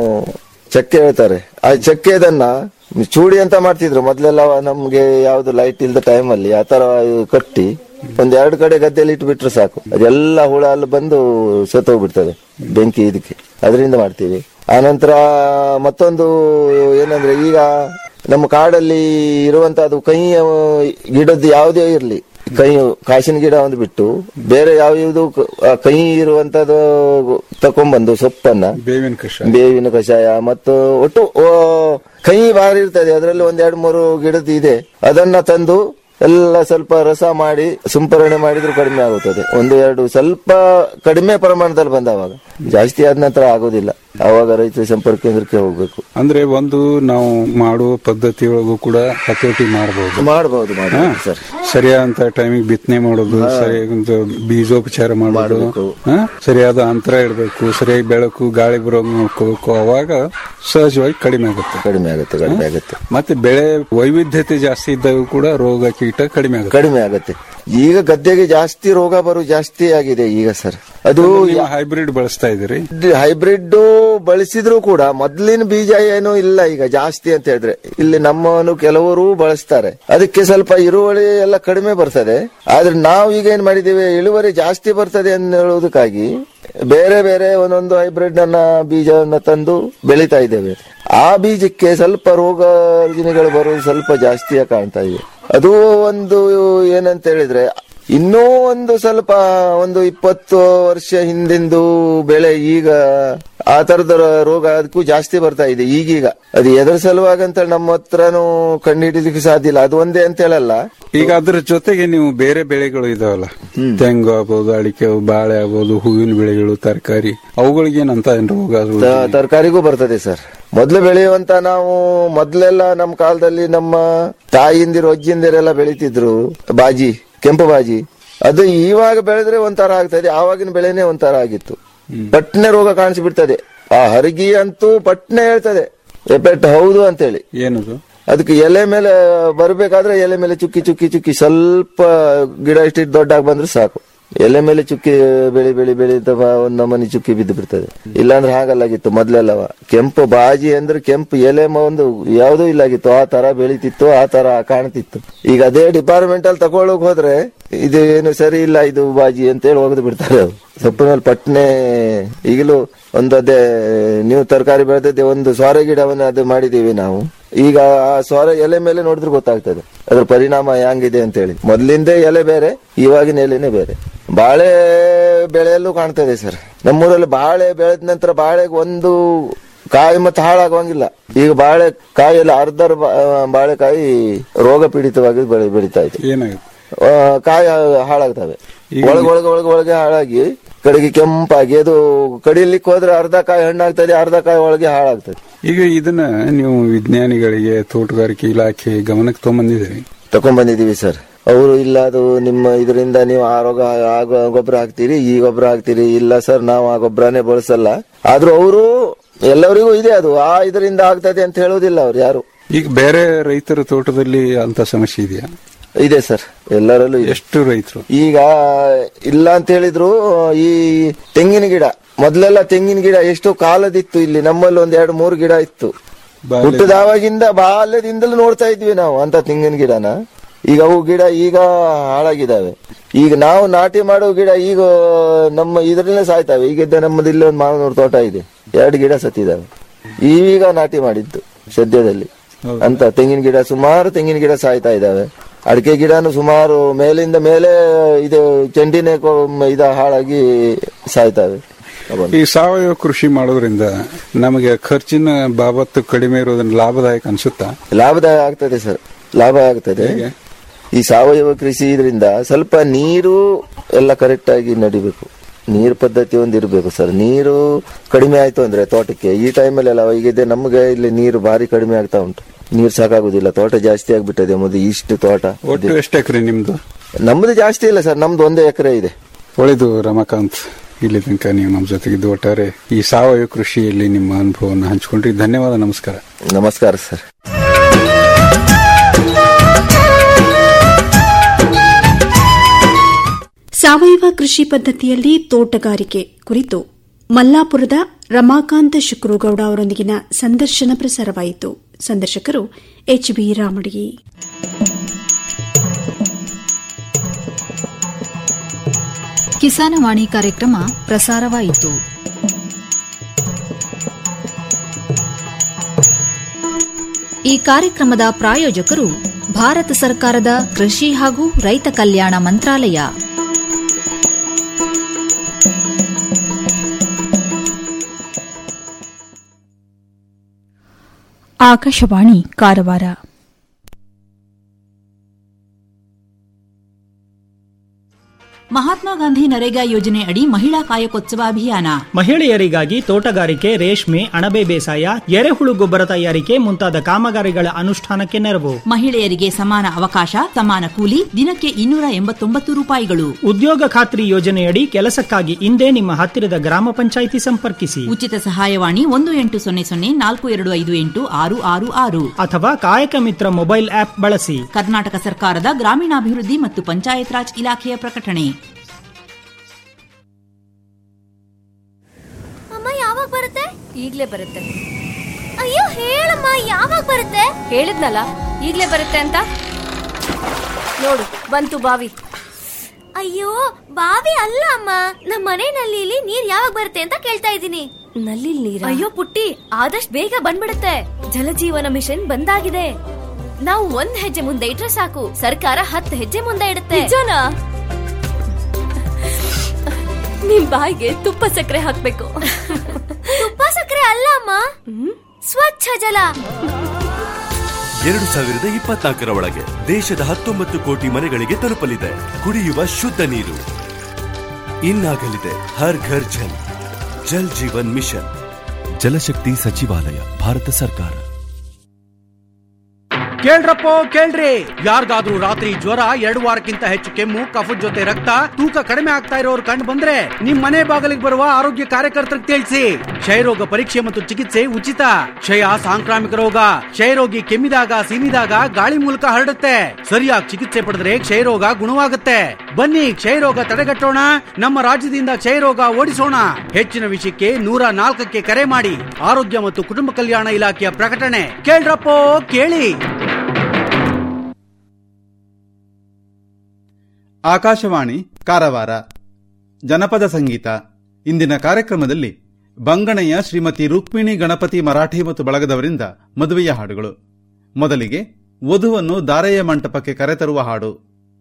ಚಕ್ಕೆ ಹೇಳ್ತಾರೆ ಆ ಚಕ್ಕೆದನ್ನ ಚೂಡಿ ಅಂತ ಮಾಡ್ತಿದ್ರು ಮೊದ್ಲೆಲ್ಲ ನಮ್ಗೆ ಯಾವ್ದು ಲೈಟ್ ಇಲ್ಲದ ಟೈಮಲ್ಲಿ ಆ ತರ ಕಟ್ಟಿ ಒಂದ್ ಎರಡು ಕಡೆ ಗದ್ದೆಯಲ್ಲಿ ಇಟ್ಬಿಟ್ರೆ ಸಾಕು ಅದೆಲ್ಲ ಹುಳ ಅಲ್ಲಿ ಬಂದು ಸತ್ತೋಗ್ಬಿಡ್ತದೆ ಬೆಂಕಿ ಇದಕ್ಕೆ ಅದರಿಂದ ಮಾಡ್ತೀವಿ ಆನಂತರ ಮತ್ತೊಂದು ಏನಂದ್ರೆ ಈಗ ನಮ್ಮ ಕಾಡಲ್ಲಿ ಇರುವಂತಹದ್ದು ಕೈಯ ಗಿಡದ್ದು ಯಾವುದೇ ಇರಲಿ ಕೈ ಕಾಸಿನ ಗಿಡ ಒಂದು ಬಿಟ್ಟು ಬೇರೆ ಯಾವ ಯಾವ್ದು ಕೈ ಇರುವಂತದ್ದು ತಕೊಂಡ್ಬಂದು ಸೊಪ್ಪನ್ನ
ಬೇವಿನ ಕಷಾಯ
ಬೇವಿನ ಕಷಾಯ ಮತ್ತು ಒಟ್ಟು ಓ, ಕೈ ಬಾರಿ ಇರ್ತದೆ ಅದರಲ್ಲಿ ಒಂದ್ ಎರಡು ಮೂರು ಗಿಡದ್ದು ಇದೆ ಅದನ್ನ ತಂದು ಎಲ್ಲ ಸ್ವಲ್ಪ ರಸ ಮಾಡಿ ಸಿಂಪರಣೆ ಮಾಡಿದ್ರು ಕಡಿಮೆ ಆಗುತ್ತದೆ ಒಂದು ಎರಡು ಸ್ವಲ್ಪ ಕಡಿಮೆ ಪ್ರಮಾಣದಲ್ಲಿ ಬಂದವಾಗ ಜಾಸ್ತಿ ಆದ ನಂತರ ಆಗೋದಿಲ್ಲ ಆವಾಗ ರೈತ ಸಂಪರ್ಕ ಕೇಂದ್ರಕ್ಕೆ ಹೋಗ್ಬೇಕು
ಅಂದ್ರೆ ಒಂದು ನಾವು ಮಾಡುವ ಪದ್ಧತಿಯೊಳಗೂ ಕೂಡ ಹತೋಟಿ ಮಾಡಬಹುದು
ಮಾಡಬಹುದು ಮಾಡಬಹುದು ಸರ್
ಸರಿಯಾದಂತ ಟೈಮಿಗೆ ಬಿತ್ತನೆ ಮಾಡೋದು ಸರಿಯಾದ ಬೀಜೋಪಚಾರ ಮಾಡೋದು ಹಾ? ಸರಿಯಾದ ಅಂತರ ಇಡಬೇಕು ಸರಿಯಾಗಿ ಬೆಳಕು ಗಾಳಿ ಬರೋಂಗ್ ನೋಡ್ಕೋಬೇಕು ಅವಾಗ ಸಹಜವಾಗಿ ಕಡಿಮೆ ಆಗುತ್ತೆ
ಕಡಿಮೆ ಆಗುತ್ತೆ ಕಡಿಮೆ ಆಗುತ್ತೆ
ಮತ್ತೆ ಬೆಳೆ ವೈವಿಧ್ಯತೆ ಜಾಸ್ತಿ ಇದ್ದಾಗ ಕೂಡ ರೋಗ ಕೀಟ ಕಡಿಮೆ ಆಗುತ್ತೆ
ಕಡಿಮೆ ಆಗುತ್ತೆ ಈಗ ಗದ್ದೆಗೆ ಜಾಸ್ತಿ ರೋಗ ಬರು ಜಾಸ್ತಿ ಆಗಿದೆ ಈಗ ಸರ್ ಅದು
ನೀವು ಹೈಬ್ರಿಡ್ ಬಳಸ್ತಾ ಇದ್ದೀರಿ
ಹೈಬ್ರಿಡ್ ಬಳಸಿದ್ರು ಕೂಡ ಮೊದ್ಲಿನ ಬೀಜ ಏನು ಇಲ್ಲ ಈಗ ಜಾಸ್ತಿ ಅಂತ ಹೇಳಿದ್ರೆ ಇಲ್ಲಿ ನಮ್ಮನು ಕೆಲವರು ಬಳಸ್ತಾರೆ ಅದಕ್ಕೆ ಸ್ವಲ್ಪ ಇಳುವರಿ ಎಲ್ಲ ಕಡಿಮೆ ಬರ್ತದೆ ಆದ್ರೆ ನಾವು ಈಗ ಏನ್ ಮಾಡಿದ್ದೇವೆ ಇಳುವರಿ ಜಾಸ್ತಿ ಬರ್ತದೆ ಅಂತ ಹೇಳುವುದಕ್ಕಾಗಿ ಬೇರೆ ಬೇರೆ ಒಂದೊಂದು ಹೈಬ್ರಿಡ್ ಅನ್ನ ಬೀಜವನ್ನ ತಂದು ಬೆಳಿತಾ ಇದ್ದೇವೆ ಆ ಬೀಜಕ್ಕೆ ಸ್ವಲ್ಪ ರೋಗ ರುಜಿನಗಳು ಬರುವುದು ಸ್ವಲ್ಪ ಜಾಸ್ತಿಯಾಗಿ ಕಾಣ್ತಾ ಇದೆ ಅದು ಒಂದು ಏನಂತ ಹೇಳಿದ್ರೆ ಇನ್ನೂ ಒಂದು ಸ್ವಲ್ಪ ಒಂದು ಇಪ್ಪತ್ತು ವರ್ಷ ಹಿಂದಿಂದು ಬೆಳೆ ಈಗ ಆ ತರದ ರೋಗ ಅದಕ್ಕೂ ಜಾಸ್ತಿ ಬರ್ತಾ ಇದೆ ಈಗೀಗ ಅದು ಎದರ ಸಲುವಾಗಿ ಅಂತ ನಮ್ಮ ಹತ್ರನೂ ಕಂಡುಹಿಡಿಲಿಕ್ಕೆ ಸಾಧ್ಯ ಇಲ್ಲ ಅದು ಒಂದೇ ಅಂತ ಹೇಳಲ್ಲ
ಈಗ ಅದ್ರ ಜೊತೆಗೆ ನೀವು ಬೇರೆ ಬೆಳೆಗಳು ಇದಾವಲ್ಲ ತೆಂಗು ಆಗ್ಬೋದು ಅಡಿಕೆ ಬಾಳೆ ಆಗ್ಬೋದು ಹೂವಿನ ಬೆಳೆಗಳು ತರಕಾರಿ ಅವುಗಳಿಗೇನಂತ ಏನ್ ರೋಗ ಅದು
ತ- ತರಕಾರಿಗೂ ಬರ್ತದೆ ಸರ್ ಮೊದ್ಲು ಬೆಳೆಯುವಂತ ನಾವು ಮೊದ್ಲೆಲ್ಲ ನಮ್ಮ ಕಾಲದಲ್ಲಿ ನಮ್ಮ ತಾಯಿಂದಿರು ಅಜ್ಜಿಂದಿರೆಲ್ಲ ಬೆಳಿತಿದ್ರು ಬಾಜಿ ಕೆಂಪು ಬಾಜಿ ಅದು ಇವಾಗ ಬೆಳೆದ್ರೆ ಒಂಥರ ಆಗ್ತದೆ ಆವಾಗಿನ ಬೆಳೆನೇ ಒಂಥರ ಆಗಿತ್ತು ಪಟ್ನೆ ರೋಗ ಕಾಣಿಸ್ಬಿಡ್ತದೆ ಆ ಹರಗಿ ಅಂತೂ ಪಟ್ನೆ ಹೇಳ್ತದೆ ಎಫೆಕ್ಟ್ ಹೌದು ಅಂತೇಳಿ
ಏನದು
ಅದಕ್ಕೆ ಎಲೆ ಮೇಲೆ ಬರ್ಬೇಕಾದ್ರೆ ಎಲೆ ಮೇಲೆ ಚುಕ್ಕಿ ಚುಕ್ಕಿ ಚುಕ್ಕಿ ಸ್ವಲ್ಪ ಗಿಡ ಇಷ್ಟಿಟ್ಟು ದೊಡ್ಡಾಗಿ ಬಂದ್ರೆ ಸಾಕು ಎಲೆ ಮೇಲೆ ಚುಕ್ಕಿ ಬೆಳಿ ಬೆಳಿ ಬೆಳಿ ಅಂತ ಬ- ಒಂದ್ ನಮನಿ ಚುಕ್ಕಿ ಬಿದ್ದು ಬಿಡ್ತದೆ ಇಲ್ಲಾಂದ್ರೆ ಹಾಗಲ್ಲಾಗಿತ್ತು ಮೊದ್ಲೆಲ್ಲವ ಕೆಂಪು ಬಾಜಿ ಅಂದ್ರೆ ಕೆಂಪು ಎಲೆ ಮ- ಒಂದು ಯಾವ್ದೂ ಇಲ್ಲಾಗಿತ್ತು ಆ ತರ ಬೆಳಿತಿತ್ತು ಆ ತರ ಕಾಣ್ತಿತ್ತು ಈಗ ಅದೇ ಡಿಪಾರ್ಟ್ಮೆಂಟ್ ಅಲ್ಲಿ ತಗೊಳ್ಳೋಕ್ ಹೋದ್ರೆ ಇದು ಏನು ಸರಿ ಇಲ್ಲ ಇದು ಬಾಜಿ ಅಂತೇಳಿ ಒಗೆದು ಬಿಡ್ತಾರೆ ಅವ್ರು ಸೊಪ್ಪಿನಲ್ಲಿ ಪಟ್ನೆ ಈಗಲೂ ಒಂದು ಅದೇ ನೀವು ತರಕಾರಿ ಬೆಳೆದದ್ದೇ ಒಂದು ಸೋರೆ ಗಿಡವನ್ನು ಅದು ಮಾಡಿದೀವಿ ನಾವು ಈಗ ಆ ಸೋರೆ ಎಲೆ ಮೇಲೆ ನೋಡಿದ್ರೆ ಗೊತ್ತಾಗ್ತದೆ ಅದ್ರ ಪರಿಣಾಮ ಹೆಂಗಿದೆ ಅಂತ ಹೇಳಿ ಮೊದ್ಲಿಂದೇ ಎಲೆ ಬೇರೆ ಇವಾಗಿನ ಎಲೆನೇ ಬೇರೆ ಬಾಳೆ ಬೆಳೆಯಲ್ಲೂ ಕಾಣ್ತದೆ ಸರ್ ನಮ್ಮೂರಲ್ಲಿ ಬಾಳೆ ಬೆಳೆದ ನಂತರ ಬಾಳೆಗೆ ಒಂದು ಕಾಯಿ ಮತ್ತೆ ಹಾಳಾಗುವಂಗಿಲ್ಲ ಈಗ ಬಾಳೆ ಕಾಯಿಯಲ್ಲಿ ಅರ್ಧ ಬಾಳೆಕಾಯಿ ರೋಗ ಪೀಡಿತವಾಗಿ ಬೆಳೆ ಬೆಳೀತಾ ಇದೆ
ಏನಾಗುತ್ತೆ
ಆ, ಕಾಯಿ ಹಾಳಾಗ್ತವೆ ಒಳಗೆ ಒಳಗೆ ಒಳಗೆ ಒಳಗೆ ಹಾಳಾಗಿ ಕಡೆಗೆ ಕೆಂಪಾಗಿ ಅದು ಕಡಿಲಿಕ್ಕೆ ಹೋದ್ರೆ ಅರ್ಧ ಕಾಯಿ ಹಣ್ಣಾಗ್ತದೆ ಅರ್ಧ ಕಾಯಿ ಒಳಗೆ ಹಾಳಾಗ್ತದೆ
ಈಗ ಇದನ್ನ ನೀವು ವಿಜ್ಞಾನಿಗಳಿಗೆ ತೋಟಗಾರಿಕೆ ಇಲಾಖೆ ಗಮನಕ್ಕೆ ತಗೊಂಬಂದಿದ್ದೀರಿ
ತಕೊಂಡ್ಬಂದಿದೀವಿ ಸರ್ ಅವರು ಇಲ್ಲ ಅದು ನಿಮ್ಮ ಇದರಿಂದ ನೀವು ಆ ರೋಗ ಆ ಗೊ- ಗೊಬ್ಬರ ಹಾಕ್ತೀರಿ ಈ ಗೊಬ್ಬರ ಹಾಕ್ತೀರಿ ಇಲ್ಲ ಸರ್ ನಾವು ಆ ಗೊಬ್ಬರನೇ ಬಳಸಲ್ಲ ಆದ್ರೂ ಅವರು ಎಲ್ಲರಿಗೂ ಇದೆ ಅದು ಆ ಇದರಿಂದ ಆಗ್ತದೆ ಅಂತ ಹೇಳೋದಿಲ್ಲ ಅವ್ರು ಯಾರು
ಈಗ ಬೇರೆ ರೈತರ ತೋಟದಲ್ಲಿ ಅಂತ ಸಮಸ್ಯೆ ಇದೆಯಾ
ಇದೆ ಸರ್ ಎಲ್ಲರಲ್ಲೂ ಇದೆ
ಎಷ್ಟು ರೈತರು
ಈಗ ಇಲ್ಲ ಅಂತ ಹೇಳಿದ್ರು ಈ ತೆಂಗಿನ ಗಿಡ ಮೊದ್ಲೆಲ್ಲ ತೆಂಗಿನ ಗಿಡ ಎಷ್ಟು ಕಾಲದಿತ್ತು ಇಲ್ಲಿ ನಮ್ಮಲ್ಲಿ ಒಂದ್ ಎರಡು ಮೂರು ಗಿಡ ಇತ್ತು
ಬಾಲ್ಯ-
ಹುಟ್ಟದಾವಾಗಿಂದ ಬಾಲ್ಯದಿಂದಲೂ ನೋಡ್ತಾ ಇದ್ವಿ ನಾವು ಅಂತ ತೆಂಗಿನ ಗಿಡನ ಈಗ ಅವು ಗಿಡ ಈಗ ಹಾಳಾಗಿದ್ದಾವೆ ಈಗ ನಾವು ನಾಟಿ ಮಾಡೋ ಗಿಡ ಈಗ ನಮ್ಮ ಇದ್ರಲ್ಲೇ ಸಾಯ್ತಾವೆ ಈಗ ಇದ್ದ ನಮ್ಮದು ಇಲ್ಲಿ ಒಂದು ಮಾವಿನ ತೋಟ ಇದೆ ಎರಡು ಗಿಡ ಸತ್ತಿದ್ದಾವೆ ಈಗ ನಾಟಿ ಮಾಡಿದ್ದು ಸದ್ಯದಲ್ಲಿ ಅಂತ ತೆಂಗಿನ ಗಿಡ ಸುಮಾರು ತೆಂಗಿನ ಗಿಡ ಸಾಯ್ತಾ ಇದ್ದಾವೆ ಅಡಿಕೆ ಗಿಡನು ಸುಮಾರು ಮೇಲಿಂದ ಮೇಲೆ ಇದು ಚೆಂಡಿನೇ ಕೊ- ಇದ ಹಾಳಾಗಿ ಸಾಯ್ತಾವೆ
ಈ ಸಾವಯವ ಕೃಷಿ ಮಾಡೋದ್ರಿಂದ ನಮಗೆ ಖರ್ಚಿನ ಬಾಬತ್ತು ಕಡಿಮೆ ಇರೋದ್ರಿಂದ ಲಾಭದಾಯಕ ಅನ್ಸುತ್ತಾ
ಲಾಭದಾಯ ಆಗ್ತದೆ ಸರ್ ಲಾಭ ಆಗ್ತದೆ
ಹೇಗೆ?
ಈ ಸಾವಯವ ಕೃಷಿ ಇದರಿಂದ ಸ್ವಲ್ಪ ನೀರು ಎಲ್ಲ ಕರೆಕ್ಟ್ ಆಗಿ ನಡಿಬೇಕು ನೀರು ಪದ್ಧತಿ ಒಂದು ಇರಬೇಕು ಸರ್ ನೀರು ಕಡಿಮೆ ಆಯ್ತು ಅಂದ್ರೆ ತೋಟಕ್ಕೆ ಈ ಟೈಮಲ್ಲಿ ಎಲ್ಲ ಈಗ ಇದೆ ನಮ್ಗೆ ಇಲ್ಲಿ ನೀರು ಭಾರಿ ಕಡಿಮೆ ಆಗ್ತಾ ಉಂಟು ನೀರು ಸಾಕಾಗುದಿಲ್ಲ ತೋಟ ಜಾಸ್ತಿ ಆಗ್ಬಿಟ್ಟದೆ ಮೊದಲು ಇಷ್ಟು ತೋಟ
ಒಟ್ಟು ಎಷ್ಟು ಎಕರೆ ನಿಮ್ದು
ನಮ್ದು ಜಾಸ್ತಿ ಇಲ್ಲ ಸರ್ ನಮ್ದು ಒಂದೇ ಎಕರೆ ಇದೆ
ಒಳ್ಳೆಯದು ರಮಾಕಾಂತ್ ಇಲ್ಲಿ ತನಕ ನೀವು ನಮ್ಮ ಜೊತೆಗಿದ್ದು ಒಟ್ಟಾರೆ ಈ ಸಾವಯವ ಕೃಷಿಯಲ್ಲಿ ನಿಮ್ಮ ಅನುಭವವನ್ನು ಹಂಚಿಕೊಂಡ್ರಿ ಧನ್ಯವಾದ ನಮಸ್ಕಾರ
ನಮಸ್ಕಾರ ಸರ್
ಸಾವಯವ ಕೃಷಿ ಪದ್ಧತಿಯಲ್ಲಿ ತೋಟಗಾರಿಕೆ ಕುರಿತು ಮಲ್ಲಾಪುರದ ರಮಾಕಾಂತ ಶುಕ್ರುಗೌಡ ಅವರೊಂದಿಗಿನ ಸಂದರ್ಶನ ಪ್ರಸಾರವಾಯಿತು ಸಂದರ್ಶಕರು ಎಚ್ಬಿ ರಾಮಡಿಗಿ
ಕಿಸಾನವಾಣಿ ಕಾರ್ಯಕ್ರಮ ಪ್ರಸಾರವಾಯಿತು ಈ ಕಾರ್ಯಕ್ರಮದ ಪ್ರಾಯೋಜಕರು ಭಾರತ ಸರ್ಕಾರದ ಕೃಷಿ ಹಾಗೂ ರೈತ ಕಲ್ಯಾಣ ಮಂತ್ರಾಲಯ
ಆಕಾಶವಾಣಿ ಕಾರವಾರ
ಮಹಾತ್ಮ ಗಾಂಧಿ ನರೇಗಾ ಯೋಜನೆ ಅಡಿ ಮಹಿಳಾ ಕಾಯಕೋತ್ಸವ ಅಭಿಯಾನ
ಮಹಿಳೆಯರಿಗಾಗಿ ತೋಟಗಾರಿಕೆ ರೇಷ್ಮೆ ಅಣಬೆ ಬೇಸಾಯ ಎರೆಹುಳು ಗೊಬ್ಬರ ತಯಾರಿಕೆ ಮುಂತಾದ ಕಾಮಗಾರಿಗಳ ಅನುಷ್ಠಾನಕ್ಕೆ ನೆರವು
ಮಹಿಳೆಯರಿಗೆ ಸಮಾನ ಅವಕಾಶ ಸಮಾನ ಕೂಲಿ ದಿನಕ್ಕೆ ಇನ್ನೂರ ಎಂಬತ್ತೊಂಬತ್ತು ರೂಪಾಯಿಗಳು
ಉದ್ಯೋಗ ಖಾತ್ರಿ ಯೋಜನೆಯಡಿ ಕೆಲಸಕ್ಕಾಗಿ ಇಂದೇ ನಿಮ್ಮ ಹತ್ತಿರದ ಗ್ರಾಮ ಪಂಚಾಯಿತಿ ಸಂಪರ್ಕಿಸಿ
ಉಚಿತ ಸಹಾಯವಾಣಿ ಒಂದು ಎಂಟು ಸೊನ್ನೆ ಸೊನ್ನೆ ನಾಲ್ಕು ಎರಡು ಐದು ಎಂಟು ಆರು ಆರು ಆರು
ಅಥವಾ ಕಾಯಕ ಮಿತ್ರ ಮೊಬೈಲ್ ಆಪ್ ಬಳಸಿ
ಕರ್ನಾಟಕ ಸರ್ಕಾರದ ಗ್ರಾಮೀಣಾಭಿವೃದ್ಧಿ ಮತ್ತು ಪಂಚಾಯತ್ ರಾಜ್ ಇಲಾಖೆಯ ಪ್ರಕಟಣೆ
ಅಮ್ಮ ಯಾವಾಗ ಬರುತ್ತೆ ಈಗ್ಲೇ ಬರುತ್ತೆ ಅಯ್ಯೋ ಹೇಳಮ್ಮ ಯಾವಾಗ ಬರುತ್ತೆ ಹೇಳಿದ್ನಲ್ಲ ಈಗ್ಲೇ ಬರುತ್ತೆ ಅಂತ ನೋಡು ಬಂತು ಬಾವಿ ಅಯ್ಯೋ ಬಾವಿ ಅಲ್ಲ ಅಮ್ಮ ನಮ್ಮ ಮನೆ ನಲ್ಲಿಲಿ ನೀರ್ ಯಾವಾಗ ಬರುತ್ತೆ ಅಂತ ಕೇಳ್ತಾ ಇದ್ದೀನಿ ನಲ್ಲಿ ನೀರ್ ಅಯ್ಯೋ ಪುಟ್ಟಿ ಆದಷ್ಟು ಬೇಗ ಬಂದ್ಬಿಡುತ್ತೆ ಜಲಜೀವನ ಮಿಷನ್ ಬಂದಾಗಿದೆ ನಾವು ಒಂದ್ ಹೆಜ್ಜೆ ಮುಂದೆ ಇಟ್ರೆ ಸಾಕು ಸರ್ಕಾರ ಹತ್ತು ಹೆಜ್ಜೆ ಮುಂದೆ ಇಡುತ್ತೆ ನಿಜನಾ ನಿಮ್ ಬಾಯಿಗೆ ತುಪ್ಪ ಸಕ್ಕರೆ ಹಾಕ್ಬೇಕು ತುಪ್ಪ ಸಕ್ಕರೆ ಅಲ್ಲ ಅಮ್ಮ ಸ್ವಚ್ಛ ಜಲ
ಎರಡು ಸಾವಿರದ ಇಪ್ಪತ್ನಾಲ್ಕರ ಒಳಗೆ ದೇಶದ ಹತ್ತೊಂಬತ್ತು ಕೋಟಿ ಮನೆಗಳಿಗೆ ತಲುಪಲಿದೆ ಕುಡಿಯುವ ಶುದ್ಧ ನೀರು ಇನ್ನಾಗಲಿದೆ ಹರ್ ಘರ್ ಜಲ್ ಜಲ್ ಜೀವನ್ ಮಿಷನ್ ಜಲಶಕ್ತಿ ಸಚಿವಾಲಯ ಭಾರತ ಸರ್ಕಾರ
ಕೇಳ್ರಪ್ಪೋ ಕೇಳ್ರಿ ಯಾರಿಗಾದ್ರೂ ರಾತ್ರಿ ಜ್ವರ ಎರಡು ವಾರಕ್ಕಿಂತ ಹೆಚ್ಚು ಕೆಮ್ಮು ಕಫದ ಜೊತೆ ರಕ್ತ ತೂಕ ಕಡಿಮೆ ಆಗ್ತಾ ಇರೋರು ಕಂಡು ಬಂದ್ರೆ ನಿಮ್ ಮನೆ ಬಾಗಿಲಿಗೆ ಬರುವ ಆರೋಗ್ಯ ಕಾರ್ಯಕರ್ತರಿಗೆ ತಿಳಿಸಿ ಕ್ಷಯರೋಗ ಪರೀಕ್ಷೆ ಮತ್ತು ಚಿಕಿತ್ಸೆ ಉಚಿತ ಕ್ಷಯ ಸಾಂಕ್ರಾಮಿಕ ರೋಗ ಕ್ಷಯರೋಗಿ ಕೆಮ್ಮಿದಾಗ ಸೀನಿದಾಗ ಗಾಳಿ ಮೂಲಕ ಹರಡುತ್ತೆ ಸರಿಯಾಗಿ ಚಿಕಿತ್ಸೆ ಪಡೆದ್ರೆ ಕ್ಷಯರೋಗ ಗುಣವಾಗುತ್ತೆ ಬನ್ನಿ ಕ್ಷಯರೋಗ ತಡೆಗಟ್ಟೋಣ ನಮ್ಮ ರಾಜ್ಯದಿಂದ ಕ್ಷಯರೋಗ ಓಡಿಸೋಣ ಹೆಚ್ಚಿನ ವಿಷಯಕ್ಕೆ ನೂರ ನಾಲ್ಕಕ್ಕೆ ಕರೆ ಮಾಡಿ ಆರೋಗ್ಯ ಮತ್ತು ಕುಟುಂಬ ಕಲ್ಯಾಣ ಇಲಾಖೆಯ ಪ್ರಕಟಣೆ ಕೇಳ್ರಪ್ಪೋ ಕೇಳಿ
ಆಕಾಶವಾಣಿ ಕಾರವಾರ ಜನಪದ ಸಂಗೀತ ಇಂದಿನ ಕಾರ್ಯಕ್ರಮದಲ್ಲಿ ಬಂಗಣೆಯ ಶ್ರೀಮತಿ ರುಕ್ಮಿಣಿ ಗಣಪತಿ ಮರಾಠಿ ಮತ್ತು ಬಳಗದವರಿಂದ ಮದುವೆಯ ಹಾಡುಗಳು ಮೊದಲಿಗೆ ವಧುವನ್ನು ದಾರೆಯ ಮಂಟಪಕ್ಕೆ ಕರೆತರುವ ಹಾಡು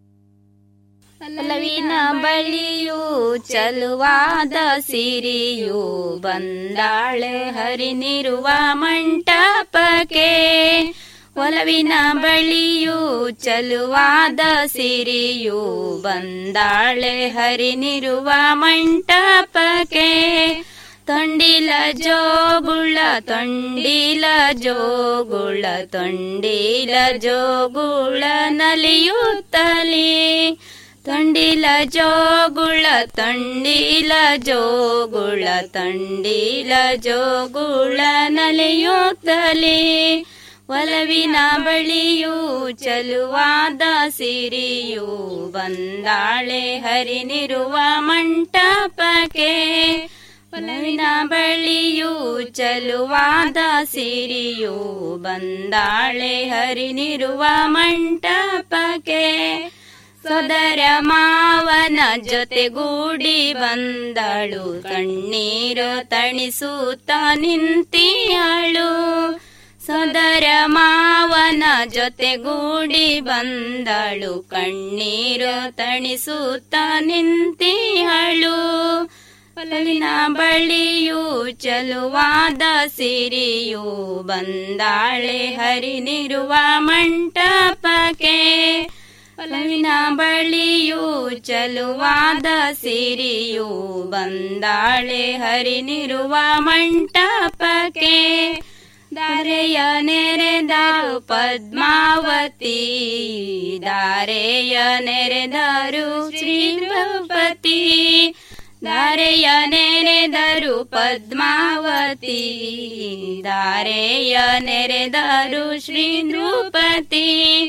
ಒಲವಿನ ಬಳಿಯು ಚಲುವಾದ ಸಿರಿಯು ಬಂದಾಳೆ ಹರಿನಿರುವ ಮಂಟಪಕ್ಕೆ ಒಲವಿನ ಬಳಿಯು ಚಲುವಾದ ಸಿರಿಯು ಬಂದಾಳೆ ಹರಿನಿರುವ ಮಂಟಪಕ್ಕೆ ತೊಂಡಿಲ ಜೋಗುಳ ತೊಂಡಿಲ ಜೋಗುಳ ತೊಂಡಿಲ ಜೋಗುಳ ನಲಿಯುತ್ತಲೇ ತೊಂಡಿಲ ಜೋಗುಳ ತೊಂಡಿಲ ಜೋಗುಳ ತೊಂಡಿಲ ಜೋಗುಳ ನಲಿಯುತ್ತಲೇ ಒಲವಿನ ಬಳಿಯು ಚಲುವಾದ ಸಿರಿಯು ಬಂದಾಳೆ ಹರಿನಿರುವ ಮಂಟಪಕ್ಕೆ ಒಲವಿನ ಬಳಿಯು ಚಲುವಾದ ಸಿರಿಯು ಬಂದಾಳೆ ಹರಿನಿರುವ ಮಂಟಪಕ್ಕೆ ಸದರ ಮಾವನ ಜೊತೆಗೂಡಿ ಬಂದಳು ಕಣ್ಣೀರು ತಣಿಸುತ್ತ ನಿಂತಿಯಳು ಸದರ ಮಾವನ ಜೊತೆಗೂಡಿ ಬಂದಳು ಕಣ್ಣೀರು ತಣಿಸುತ್ತ ನಿಂತಿಹಳು ಒಲವಿನ ಬಳಿಯು ಚಲುವಾದ ಸಿರಿಯು ಬಂದಾಳೆ ಹರಿನಿರುವ ಮಂಟಪಕ್ಕೆ ಒಲವಿನ ಬಳಿಯು ಚಲುವಾದ ಸಿರಿಯು ಬಂದಾಳೆ ಹರಿನಿರುವ ಮಂಟಪಕ್ಕೆ ದಾರೆಯ ನೆರೆದಾರು ಪದ್ಮಾವತಿ ದಾರೆಯ ನೆರೆದಾರು ಶ್ರೀ ಭೂಪತಿ ದಾರೆಯ ನೆರೆದರು ಪದ್ಮಾವತಿ ದಾರೆಯ ನೆರೆದರು ಶ್ರೀ ನೃಪತಿ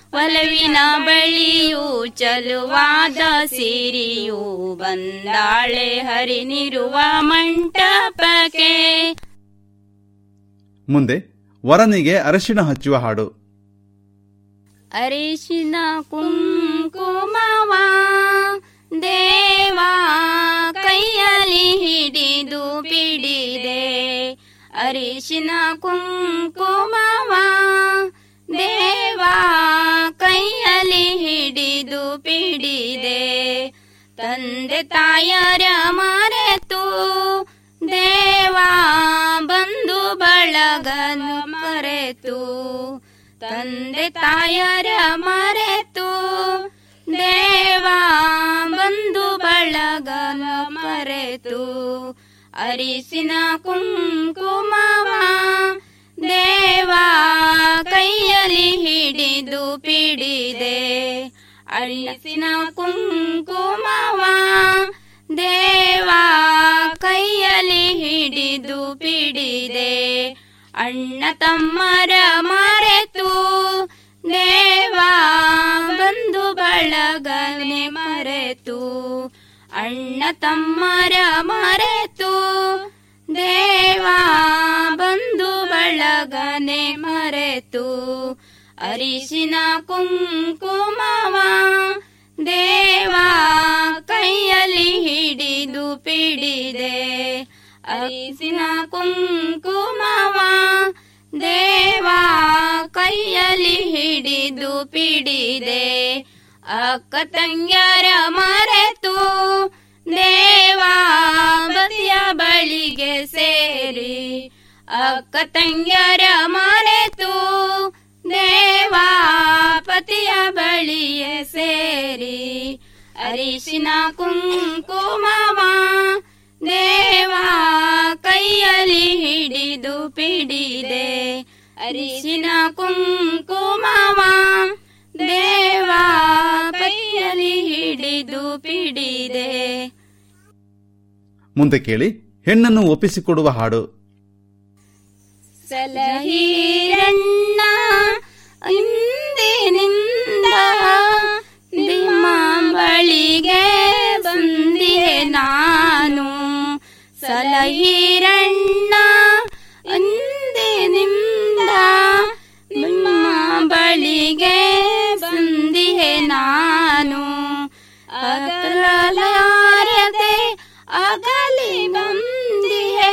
ಒಲವಿನ ಬಳಿಯು ಚಲುವಾದ ಸಿರಿಯು ಬಂದಾಳೆ ಹರಿನಿರುವ ಮಂಟಪಕ್ಕೆ
ಮುಂದೆ ವರನಿಗೆ ಅರಶಿಣ ಹಚ್ಚುವ ಹಾಡು
ಅರಿಶಿನ ಕುಂಕುಮವ ದೇವಾ ಕೈಯಲ್ಲಿ ಹಿಡಿದು ಬಿಡಿದೆ ಅರಿಶಿನ ಕುಂಕುಮವ ದೇವಾ ಕೈಯಲ್ಲಿ ಹಿಡಿದು ಬಿಡಿದೆ ತಂದೆ ತಾಯರ ಮರೆತು ದೇವಾ ಬಂಧು ಬಳಗನು ಮರೆತು ತಂದೆ ತಾಯರ ಮರೆತು ದೇವಾ ಬಂಧು ಬಳಗನ ಮರೆತು ಅರಿಸಿನ ಕುಂಕುಮವ ದೇವಾ ಕೈಯಲ್ಲಿ ಹಿಡಿದು ಪಿಡಿದೆ ಅರಿಸಿನ ಕುಂಕುಮವ ದೇವಾ ಕೈಯಲ್ಲಿ ಹಿಡಿದು ಪಿಡಿದೆ ಅಣ್ಣ ತಮ್ಮರ ಮರೆತು ದೇವಾ ಬಂಧು ಬಳಗನೆ ಮರೆತು ಅಣ್ಣ ತಮ್ಮರ ಮರೆತು ದೇವಾ ಬಂಧು ಬಳಗನೆ ಮರೆತು ಅರಿಶಿನ ಕುಂಕುಮವ ದೇವಾ ಕೈಯಲ್ಲಿ ಹಿಡಿದು ಪಿಡಿದೆ ಅರಿಸಿನ ಕುಂಕುಮವ ದೇವಾ ಕೈಯಲ್ಲಿ ಹಿಡಿದು ಪಿಡಿದೆ ಅಕ್ಕ ತಂಗ್ಯರ ಮರೆತು ದೇವಾ ಬದಿಯ ಬಳಿಗೆ ಸೇರಿ ಅಕ್ಕ ತಂಗ್ಯರ ಮರೆತು ದೇವಾ ಪತಿಯ ಬಳಿಯೇ ಸೇರಿ ಅರಿಶಿನ ಕುಂಕುಮವ ದೇವಾ ಕೈಯಲ್ಲಿ ಹಿಡಿದು ಪಿಡಿದೆ ಅರಿಶಿನ ಕುಂಕುಮವ ದೇವಾ ಕೈಯಲ್ಲಿ ಹಿಡಿದು ಪಿಡಿದೆ
ಮುಂದೆ ಕೇಳಿ ಹೆಣ್ಣನ್ನು ಒಪ್ಪಿಸಿಕೊಡುವ ಹಾಡು
ಸಲಹೀರಣ್ಣ ಇಂದಿನಿಂದ ನಿಮ್ಮ ಬಳಿಗೆ ಬಂದಿದೆ ನಾನು ಸಲಹೀರಣ್ಣ ಇಂದಿನಿಂದ ನಿಮ್ಮ ಬಳಿಗೆ ಬಂದಿದೆ ನಾನು ಅಗಲಾರದೆ ಅಗಲಿ ಬಂದಿಹೆ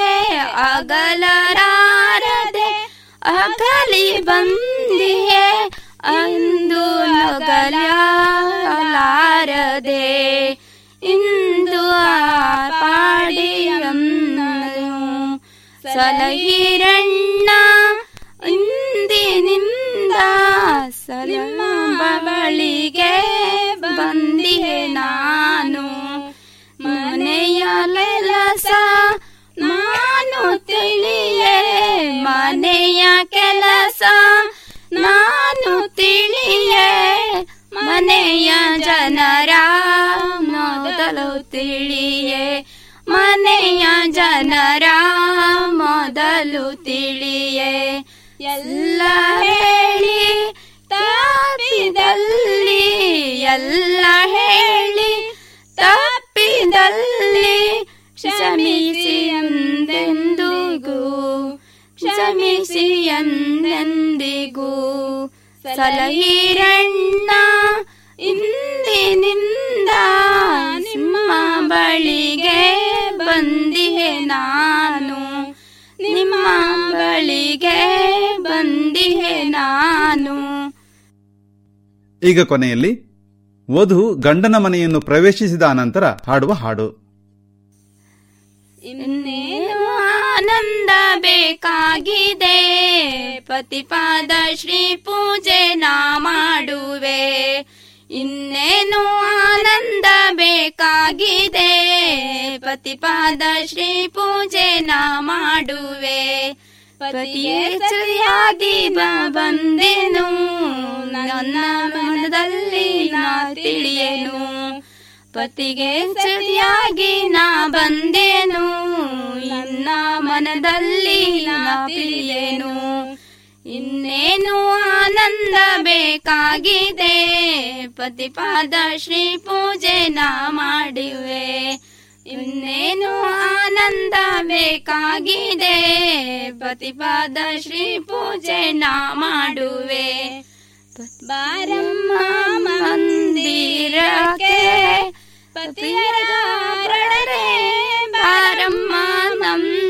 ಅಗಲರಾರದೆ ಅಗಲಿ ಬಂದಿಹೆ ಅಂದು ನಗಲಾರದೆ ಇಂದು ಪಾಡಿಯನ್ನನು ಸಲಹಿರಣ್ಣ ಇಂದಿನಿಂದ ಸಲಮ ಬಳಿಗೆ ಬಂದಿಹೆ ನಾನು ಮನೆಯ ಕೆಲಸ ನಾನು ತಿಳಿಯೇ ಮನೆಯ ಕೆಲಸ ನಾನು ತಿಳಿಯೇ ಮನೆಯ ಜನರ ಮೊದಲು ತಿಳಿಯೇ ಮನೆಯ ಜನರ ಮೊದಲು ತಿಳಿಯೇ ಎಲ್ಲ ಹೇಳಿ ತಪ್ಪಿದಲ್ಲಿ ಎಲ್ಲ ಹೇಳಿ ತಪ್ಪಿದಲ್ಲಿ ಕ್ಷಮಿಸಿ ಎಂದೆಂದಿಗೂ ಕ್ಷಮಿಸಿ ಎಂದೆಂದಿಗೂ ಸಲಹಿರಣ್ಣ ಇಂದಿನಿಂದ ನಿಮ್ಮ ಬಳಿಗೆ ಬಂದಿಹೆ ನಾನು ನಿಮ್ಮ ಬಳಿಗೆ ಬಂದಿಹೆ ನಾನು
ಈಗ ಕೊನೆಯಲ್ಲಿ ವಧು ಗಂಡನ ಮನೆಯನ್ನು ಪ್ರವೇಶಿಸಿದ ಅನಂತರ ಹಾಡುವ ಹಾಡು
ಇನ್ನೇನು ಆನಂದ ಬೇಕಾಗಿದೆ ಪತಿಪಾದ ಶ್ರೀ ಪೂಜೆ ನಾ ಮಾಡುವೆ ಇನ್ನೇನು ಆನಂದ ಬೇಕಾಗಿದೆ ಪತಿಪಾದ ಶ್ರೀ ಪೂಜೆ ನಾ ಮಾಡುವೆ ಪತಿಯೇ ಸರಿಯಾಗಿ ಬ- ಬಂದೆನು ನನ್ನ ಮನದಲ್ಲಿ ನಾ ತಿಳಿಯೇನು ಪತಿಗೆ ಸರಿಯಾಗಿ ನಾ ಬಂದೆನು ನನ್ನ ಮನದಲ್ಲಿ ನಾ ತಿಳಿಯೇನು ಇನ್ನೇನು ಆನಂದ ಬೇಕಾಗಿದೆ ಪತಿಪಾದ ಶ್ರೀ ಪೂಜೆ ನಾ ಮಾಡುವೆ ಇನ್ನೇನು ಆನಂದ ಬೇಕಾಗಿದೆ ಪತಿಪಾದ ಶ್ರೀ ಪೂಜೆ ನಾ ಮಾಡುವೆ ಬಾರಮ್ಮ ಮಂದಿರಕ್ಕೆ ಪತಿಯರ ಬಾರಮ್ಮ ನಮ್ಮ